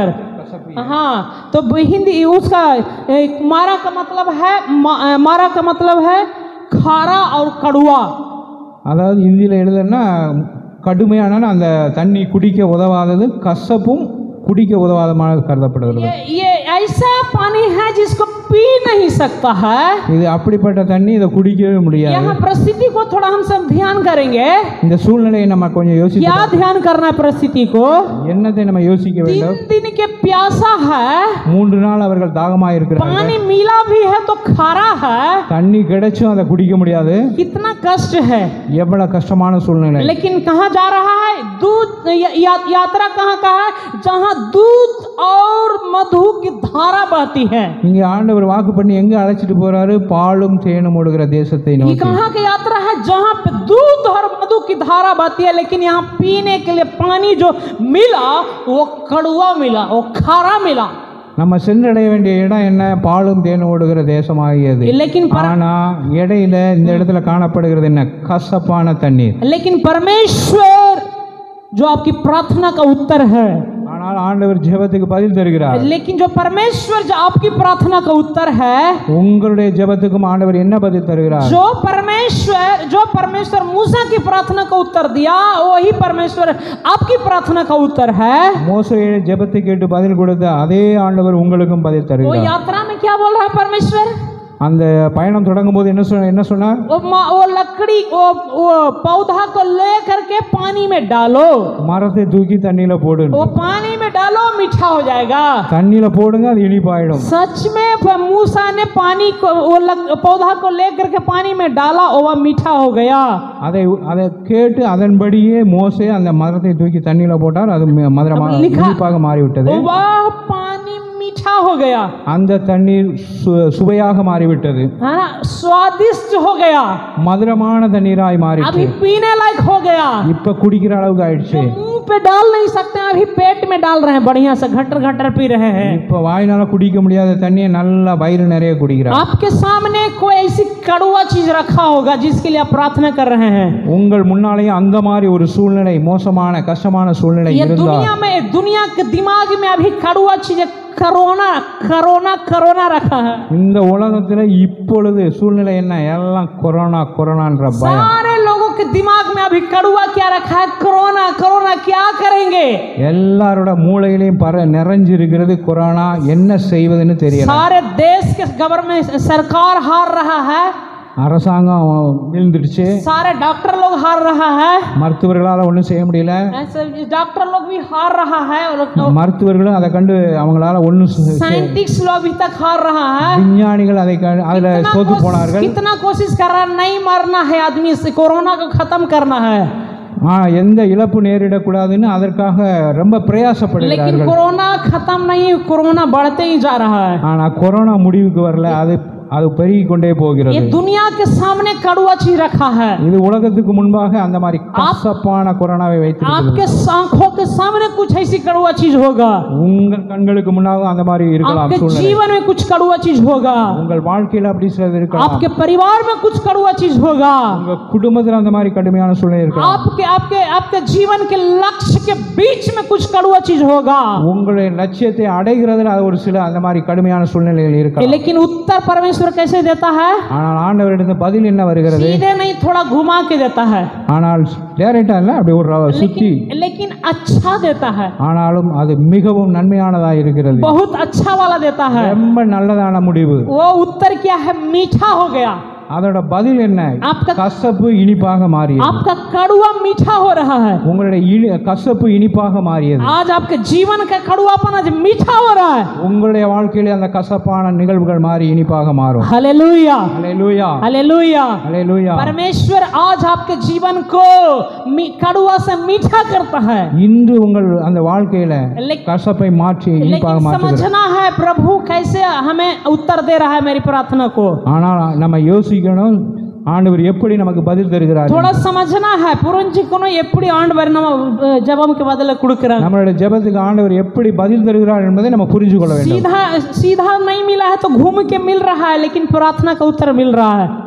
கசப்பு हाँ तो हिंदी उसका ए, मारा का मतलब है मा, अ, मारा का मतलब है खारा और कड़वा அதாவது இந்தியில் எழுதுனா கடுமையான அந்த தண்ணி குடிக்க உதவாதது கசப்பும் குடிக்க உதவாதமாக கருதப்படுகிறது ये ये ऐसा पानी है जिसको पी नहीं सकता है இது அப்படிப்பட்ட தண்ணி இதை குடிக்கவே முடியாது यहाँ परिस्थिति को थोड़ा हम सब ध्यान करेंगे இந்த சூழ்நிலையை நம்ம கொஞ்சம் யோசிக்க क्या ध्यान करना है परिस्थिति को என்னத்தை நம்ம யோசிக்க तीन வேண்டும் दिन के प्यासा है மூன்று நாள் அவர்கள் தாகமாக இருக்கிறாங்க पानी मिला भी है तो खारा है தண்ணி கிடைச்சும் அதை குடிக்க முடியாது कितना कष्ट है எவ்வளவு கஷ்டமான சூழ்நிலை लेकिन कहाँ जा रहा है दूध या, या, यात्रा कहाँ का है जहाँ दूध और मधु की धारा बहती है இங்க ஆண்டவர் வாக்கு பண்ணி எங்க அழைச்சிட்டு போறாரு பாலும் தேனும் ஓடுகிற தேசத்தை ये நோக்கி कहाँ की यात्रा है जहाँ पे दूध और मधु की धारा बहती है लेकिन यहाँ पीने के लिए पानी जो मिला वो कड़वा मिला वो खारा मिला நம்ம சென்றடைய வேண்டிய இடம் என்ன பாலும் தேனும் ஓடுகிற தேசமாகியது लेकिन पर, ஆனா இடையில இந்த இடத்துல காணப்படுகிறது என்ன கசப்பான தண்ணீர் लेकिन परमेश्वर जो आपकी प्रार्थना का उत्तर है ஆனால் ஆண்டவர் ஜெபத்துக்கு பதில் தருகிறார் लेकिन जो परमेश्वर जो आपकी प्रार्थना का उत्तर है உங்களுடைய ஜெபத்துக்கும் ஆண்டவர் என்ன பதில் தருகிறார் जो परमेश्वर जो परमेश्वर मूसा की प्रार्थना का उत्तर दिया वही परमेश्वर आपकी प्रार्थना का उत्तर है மோசையை ஜெபத்தை கேட்டு பதில் கொடுத்த அதே ஆண்டவர் உங்களுக்கும் பதில் वो தருகிறார் यात्रा में क्या बोल रहा है परमेश्वर அந்த பயணம் தொடங்கும் போது என்ன சொன்ன என்ன சொன்னார் वो मा- वो लकड़ी वो, वो पौधा को ले करके पानी में डालो மரத்தை தூக்கி தண்ணியில போடு वो पानी में डालो मीठा हो जाएगा தண்ணியில போடுங்க அது இனிப்பாயிடும் सच में प- मूसा ने पानी को वो लक, पौधा को ले करके पानी में डाला और वह मीठा हो गया அதை அதை கேட்டு அதன்படியே மோசே அந்த மரத்தை தூக்கி தண்ணியில போட்டார் அது ம- மதுரமா अब लिखा- இனிப்பாக மாறிவிட்டது वह पानी मीठा हो गया அந்த தண்ணீர் சு- சுவையாக மாறிவிட்டது है ना स्वादिष्ट हो गया மதுரமான தண்ணீராய் மாறிச்சு अभी पीने लायक हो गया இப்ப குடிக்கிற அளவுக்கு ஆயிடுச்சு मुंह पे डाल नहीं सकते हैं अभी पेट में डाल रहे हैं बढ़िया से घटर घटर पी रहे हैं இப்ப வாயினால குடிக்க முடியாத தண்ணியை நல்லா வயிறு நிறைய குடிக்கிறார் आपके सामने कोई ऐसी कड़वा चीज रखा होगा जिसके लिए आप प्रार्थना कर रहे हैं உங்கள் முன்னாலேயும் அந்த மாதிரி ஒரு சூழ்நிலை மோசமான கஷ்டமான சூழ்நிலை ये இருந்தால் दुनिया में दुनिया के दिमाग में अभी कड़वा चीज करोना करोना करोना रखा है இந்த உலகத்துல இப்பொழுது சூழ்நிலை என்ன எல்லாம் கொரோனா கொரோனான்ற பயம் सारे लोगों के दिमाग में अभी कड़वा क्या रखा है कोरोना कोरोना क्या करेंगे எல்லாரோட மூளையிலையும் பர நிறைஞ்சிருக்கிறது கொரோனா என்ன செய்வதுன்னு தெரியல सारे देश के गवर्नमेंट सरकार हार रहा है அரசாங்கம் விழுந்துடுச்சு सारे डॉक्टर लोग हार रहा है மருத்துவர்களால் ஒன்றும் செய்ய முடியல ऐसे डॉक्टर लोग भी हार रहा है और மருத்துவர்களும் அதை கண்டு அவங்களால ஒன்றும் साइंटिस्ट लोग अभी तक हार रहा है விஞ்ஞானிகள் அதை க- அதுல कितना தோத்து कोशिश- போனார்கள் कितना कोशिश कर रहा है नहीं मरना है आदमी से कोरोना को खत्म करना है ஆ, எந்த இழப்பு நேரிடக்கூடாதுன்னு அதற்காக ரொம்ப लेकिन பிரயாசப்படுகிறார்கள் कोरोना खत्म नहीं कोरोना बढ़ते ही जा रहा है ஆனா கொரோனா முடிவுக்கு வரல அது அது பெருகி கொண்டே ये போகிறது दुनिया के सामने कड़वा चीज रखा है இது உலகத்துக்கு முன்பாக அந்த மாதிரி கசப்பான கொரோனாவை வைத்திருக்கிறது आपके आंखों के सामने कुछ ऐसी कड़वा चीज होगा உங்கள் கண்களுக்கு முன்னாக அந்த மாதிரி இருக்கலாம் आपके சூழ்நிலை जीवन में कुछ कड़वा चीज होगा உங்கள் வாழ்க்கையில அப்படி சிலது இருக்கலாம் आपके परिवार में कुछ कड़वा चीज होगा உங்க குடும்பத்துல அந்த மாதிரி கடுமையான சூழ்நிலை இருக்கலாம் आपके आपके आपके जीवन के लक्ष्य के बीच में कुछ कड़वा चीज होगा உங்களுடைய லட்சியத்தை அடைகிறதுல அது ஒரு சில அந்த மாதிரி கடுமையான சூழ்நிலைகள் இருக்கலாம் लेकिन उत्तर परमेश्वर कैसे देता है ஆனால் ஆண்டவரிடத்து பதில் என்ன வருகிறது सीधे नहीं थोड़ा घुमा के देता है ஆனால் டேரக்டா இல்ல அப்படி ஒரு ர- சுத்தி लेकिन लेकिन अच्छा देता है ஆனாலும் அது மிகவும் நன்மையானதா இருக்கிறது बहुत अच्छा वाला देता है ரொம்ப நல்லதான முடிவு वो उत्तर क्या है मीठा हो गया அதோட பதில் என்ன आपका கசப்பு இனிப்பாக மாறியது आपका कड़वा मीठा हो रहा है உங்களுடைய இனி கசப்பு இனிப்பாக மாறியது आज आपके जीवन का कड़वापन आज मीठा हो रहा है உங்களுடைய வாழ்க்கையில அந்த கசப்பான நிகழ்வுகள் மாறி இனிப்பாக மாறும் हालेलुया அலையலூயா हालेलुया அலையலூயா परमेश्वर आज आपके जीवन को मी- कड़वा से मीठा करता है இன்று உங்கள் அந்த வாழ்க்கையில लेकिन கசப்பை மாற்றி இனிப்பாக लेकिन மாற்றுகிறது समझना है प्रभु कैसे हमें उत्तर दे रहा है मेरी प्रार्थना को ஆனால் நம்ம யோசிக்கணும் ஆண்டவர் எப்படி நமக்கு பதில் தருகிறார் थोड़ा समझना है புரிஞ்சுக்கணும் எப்படி ஆண்டவர் நம்ம அஹ், ஜெபம்க்கு பதில கொடுக்குறாங்க நம்மளுடைய ஜெபத்துக்கு ஆண்டவர் எப்படி பதில் தருகிறார் என்பதை நம்ம புரிஞ்சு கொள்ள வேண்டும் सीधा सीधा नहीं मिला है तो घूम के मिल रहा है लेकिन प्रार्थना का उत्तर मिल रहा है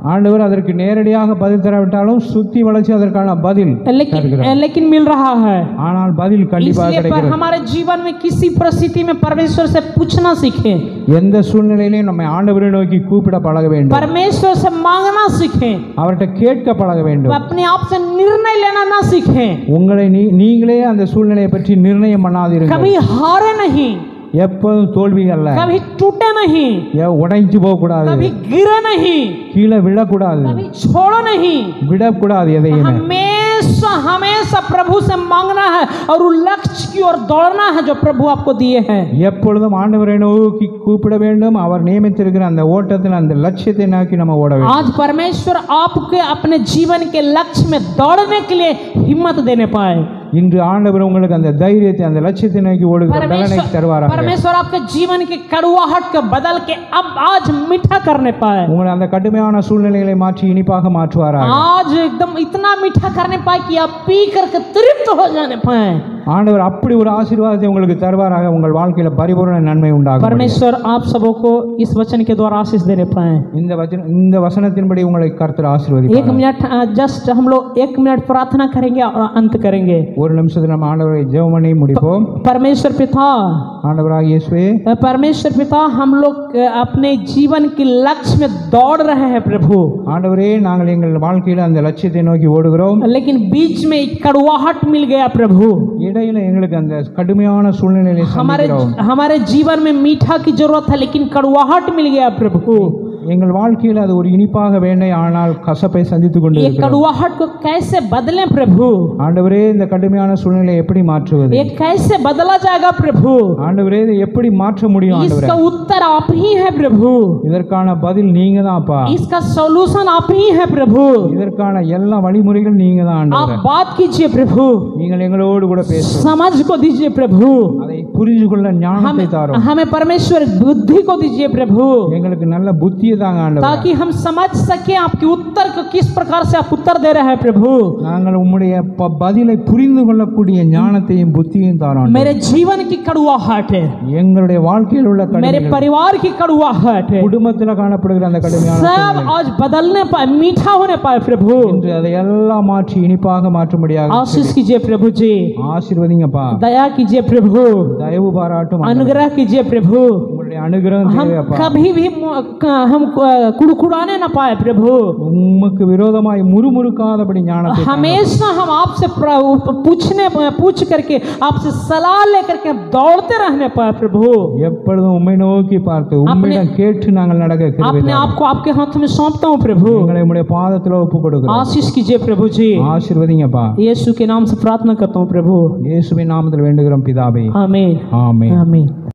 ஆண்டவர் அதற்கு நேரடியாக பதில் தராவிட்டாலும் சுத்தி வளைச்சு அதற்கான பதில் लेकिन लेकिन मिल रहा है ஆனால் பதில் கண்டிப்பாக इसलिए पर கிடைக்கிறது हमारे जीवन में किसी परिस्थिति में परमेश्वर से पूछना सीखें எந்த சூழ்நிலையிலையும் நம்ம ஆண்டவரை நோக்கி கூப்பிட பழக வேண்டும் परमेश्वर से मांगना सीखें அவர்கிட்ட கேட்க பழக வேண்டும் अपने आप से निर्णय लेना ना सीखें உங்களை நீ நீங்களே அந்த சூழ்நிலையை பற்றி நிர்ணயம் பண்ணாதீர்கள் कभी हारे नहीं எப்போதும் தோல்வி அல்ல कभी टूटे नहीं ஏ- உடைஞ்சு போக கூடாது कभी गिरे नहीं கீழே விழக்கூடாது कभी छोड़ो नहीं விடக்கூடாது எதையுமே हमेशा हमेशा प्रभु से मांगना है और उस लक्ष्य की ओर दौड़ना है जो प्रभु आपको दिए हैं எப்பொழுதும் ஆண்டவரை நோக்கி கூப்பிட வேண்டும் அவர் நியமித்திருக்கிற அந்த ஓட்டத்தில் அந்த லட்சியத்தை நோக்கி நம்ம ஓட வேண்டும் आज परमेश्वर आपके अपने जीवन के लक्ष्य में दौड़ने के लिए हिम्मत देने पाए இன்று ஆண்டவர் உங்களுக்கு அந்த தைரியத்தை அந்த லட்சியத்தை நோக்கி ஓடுகிற பலனை परमेश्वर தருவாராக परमेश्वर आपके जीवन के कड़ुआहट को बदल के अब आज मीठा करने पाए உங்களை அந்த கடுமையான சூழ்நிலைகளை மாற்றி இனிப்பாக மாற்றுவாராக आज एकदम इतना मीठा करने पाए कि आप पी करके तृप्त हो जाने पाए ஆண்டவர் அப்படி ஒரு ஆசீர்வாதத்தை உங்களுக்கு தருவாராக உங்கள் வாழ்க்கையில பரிபூர்ண நன்மை உண்டாகும் परमेश्वर आप सबों को इस वचन के द्वारा आशीष देने पाए இந்த வचन இந்த வசனத்தின்படி உங்களை கர்த்தர் एक ஆசீர்வதிப்பார் मिनट जस्ट हम लोग एक मिनट प्रार्थना करेंगे और अंत करेंगे ஒரு நிமிஷத்தில் நம்ம ஆண்டவரை ஜெபம் பண்ணி முடிப்போம் परमेश्वर पिता ஆண்டவராக இயேசுவே परमेश्वर पिता हम लोग अपने जीवन के लक्ष्य में दौड़ रहे हैं प्रभु ஆண்டவரே நாங்கள் எங்கள் வாழ்க்கையில அந்த லட்சியத்தை நோக்கி ஓடுகிறோம் लेकिन बीच में एक कड़वाहट मिल गया प्रभु இடையில எங்களுக்கு அந்த கடுமையான சூழ்நிலையை हमारे சந்திக்கிறோம் हमारे जीवन में मीठा की जरूरत है लेकिन कड़वाहट मिल गया प्रभु எங்கள் வாழ்க்கையில் அது ஒரு இனிப்பாக வேண்டை ஆனால் கசப்பை சந்தித்துக் கொண்டு ये இருக்கிறோம் कड़वाहट को कैसे बदलें प्रभु ஆண்டவரே இந்த கடுமையான சூழ்நிலையை எப்படி மாற்றுவது ये कैसे बदला जाएगा प्रभु ஆண்டவரே இதை எப்படி மாற்ற முடியும் ஆண்டவரே इसका उत्तर आप ही है प्रभु இதற்கான பதில் நீங்க தான்ப்பா इसका सॉल्यूशन आप ही है प्रभु இதற்கான எல்லா வழிமுறைகள் நீங்க தான் आप ஆண்டவரே बात कीजिए प्रभु நீங்கள் எங்களோடு கூட பேசும் समझ को दीजिए प्रभु அதை புரிந்து கொள்ள ஞானத்தை हमें தாரும் हमें परमेश्वर बुद्धि को दीजिए प्रभु எங்களுக்கு நல்ல புத்தியை தாங்க ஆண்டவர் ताकि हम समझ सके आपके उत्तर को किस प्रकार से आप उत्तर दे रहे हैं प्रभु நாங்கள் உம்முடைய ப- பதிலை புரிந்து கொள்ளக்கூடிய ஞானத்தையும் புத்தியையும் தாரோம் ஆண்டவரே. मेरे जीवन की कड़ुआहट है எங்களுடைய வாழ்க்கையில் உள்ள मेरे கடுமைகள் परिवार की कड़ुआहट है குடும்பத்தில் காணப்படுகிற அந்த கடுமையான सब சூழ்நிலை. आज बदलने पाए मीठा होने पाए प्रभु இன்று அதை எல்லாம் மாற்றி இனிப்பாக மாற்றும்படியாக आशीष कीजिए प्रभु जी ஆசீர்வதிங்கப்பா दया कीजिए प्रभु தயவு பாராட்டும் ஆண்டவரே. अनुग्रह कीजिए प्रभु உங்களுடைய அனுகிரகம் हम தேவையப்பா कभी भी मु- क- हम क- कुड़कुड़ाने न पाए प्रभु உமக்கு விரோதமாய் முறுமுறுக்காதபடி ஞானத்தை தாங்க. हमेशा हम आपसे प्र- पूछने पूछ करके आपसे सलाह लेकर के हम दौड़ते रहने पाए प्रभु எப்பொழுதும் உம்மை நோக்கி பார்த்து உம்மிடம் கேட்டு நாங்கள் நடக்க கிருபை अपने தாரும். आप को आपके हाथ में सौंपता हूँ प्रभु எங்களை உம்முடைய பாதத்தில் ஒப்பு கொடுக்கிறோம் आशीष कीजिए प्रभु जी ஆசீர்வதிங்கப்பா यीशु के नाम से प्रार्थना करता हूँ प्रभु இயேசுவின் நாமத்தில் வேண்டுகிறோம் பிதாவே आमीन ஆமென் आमीन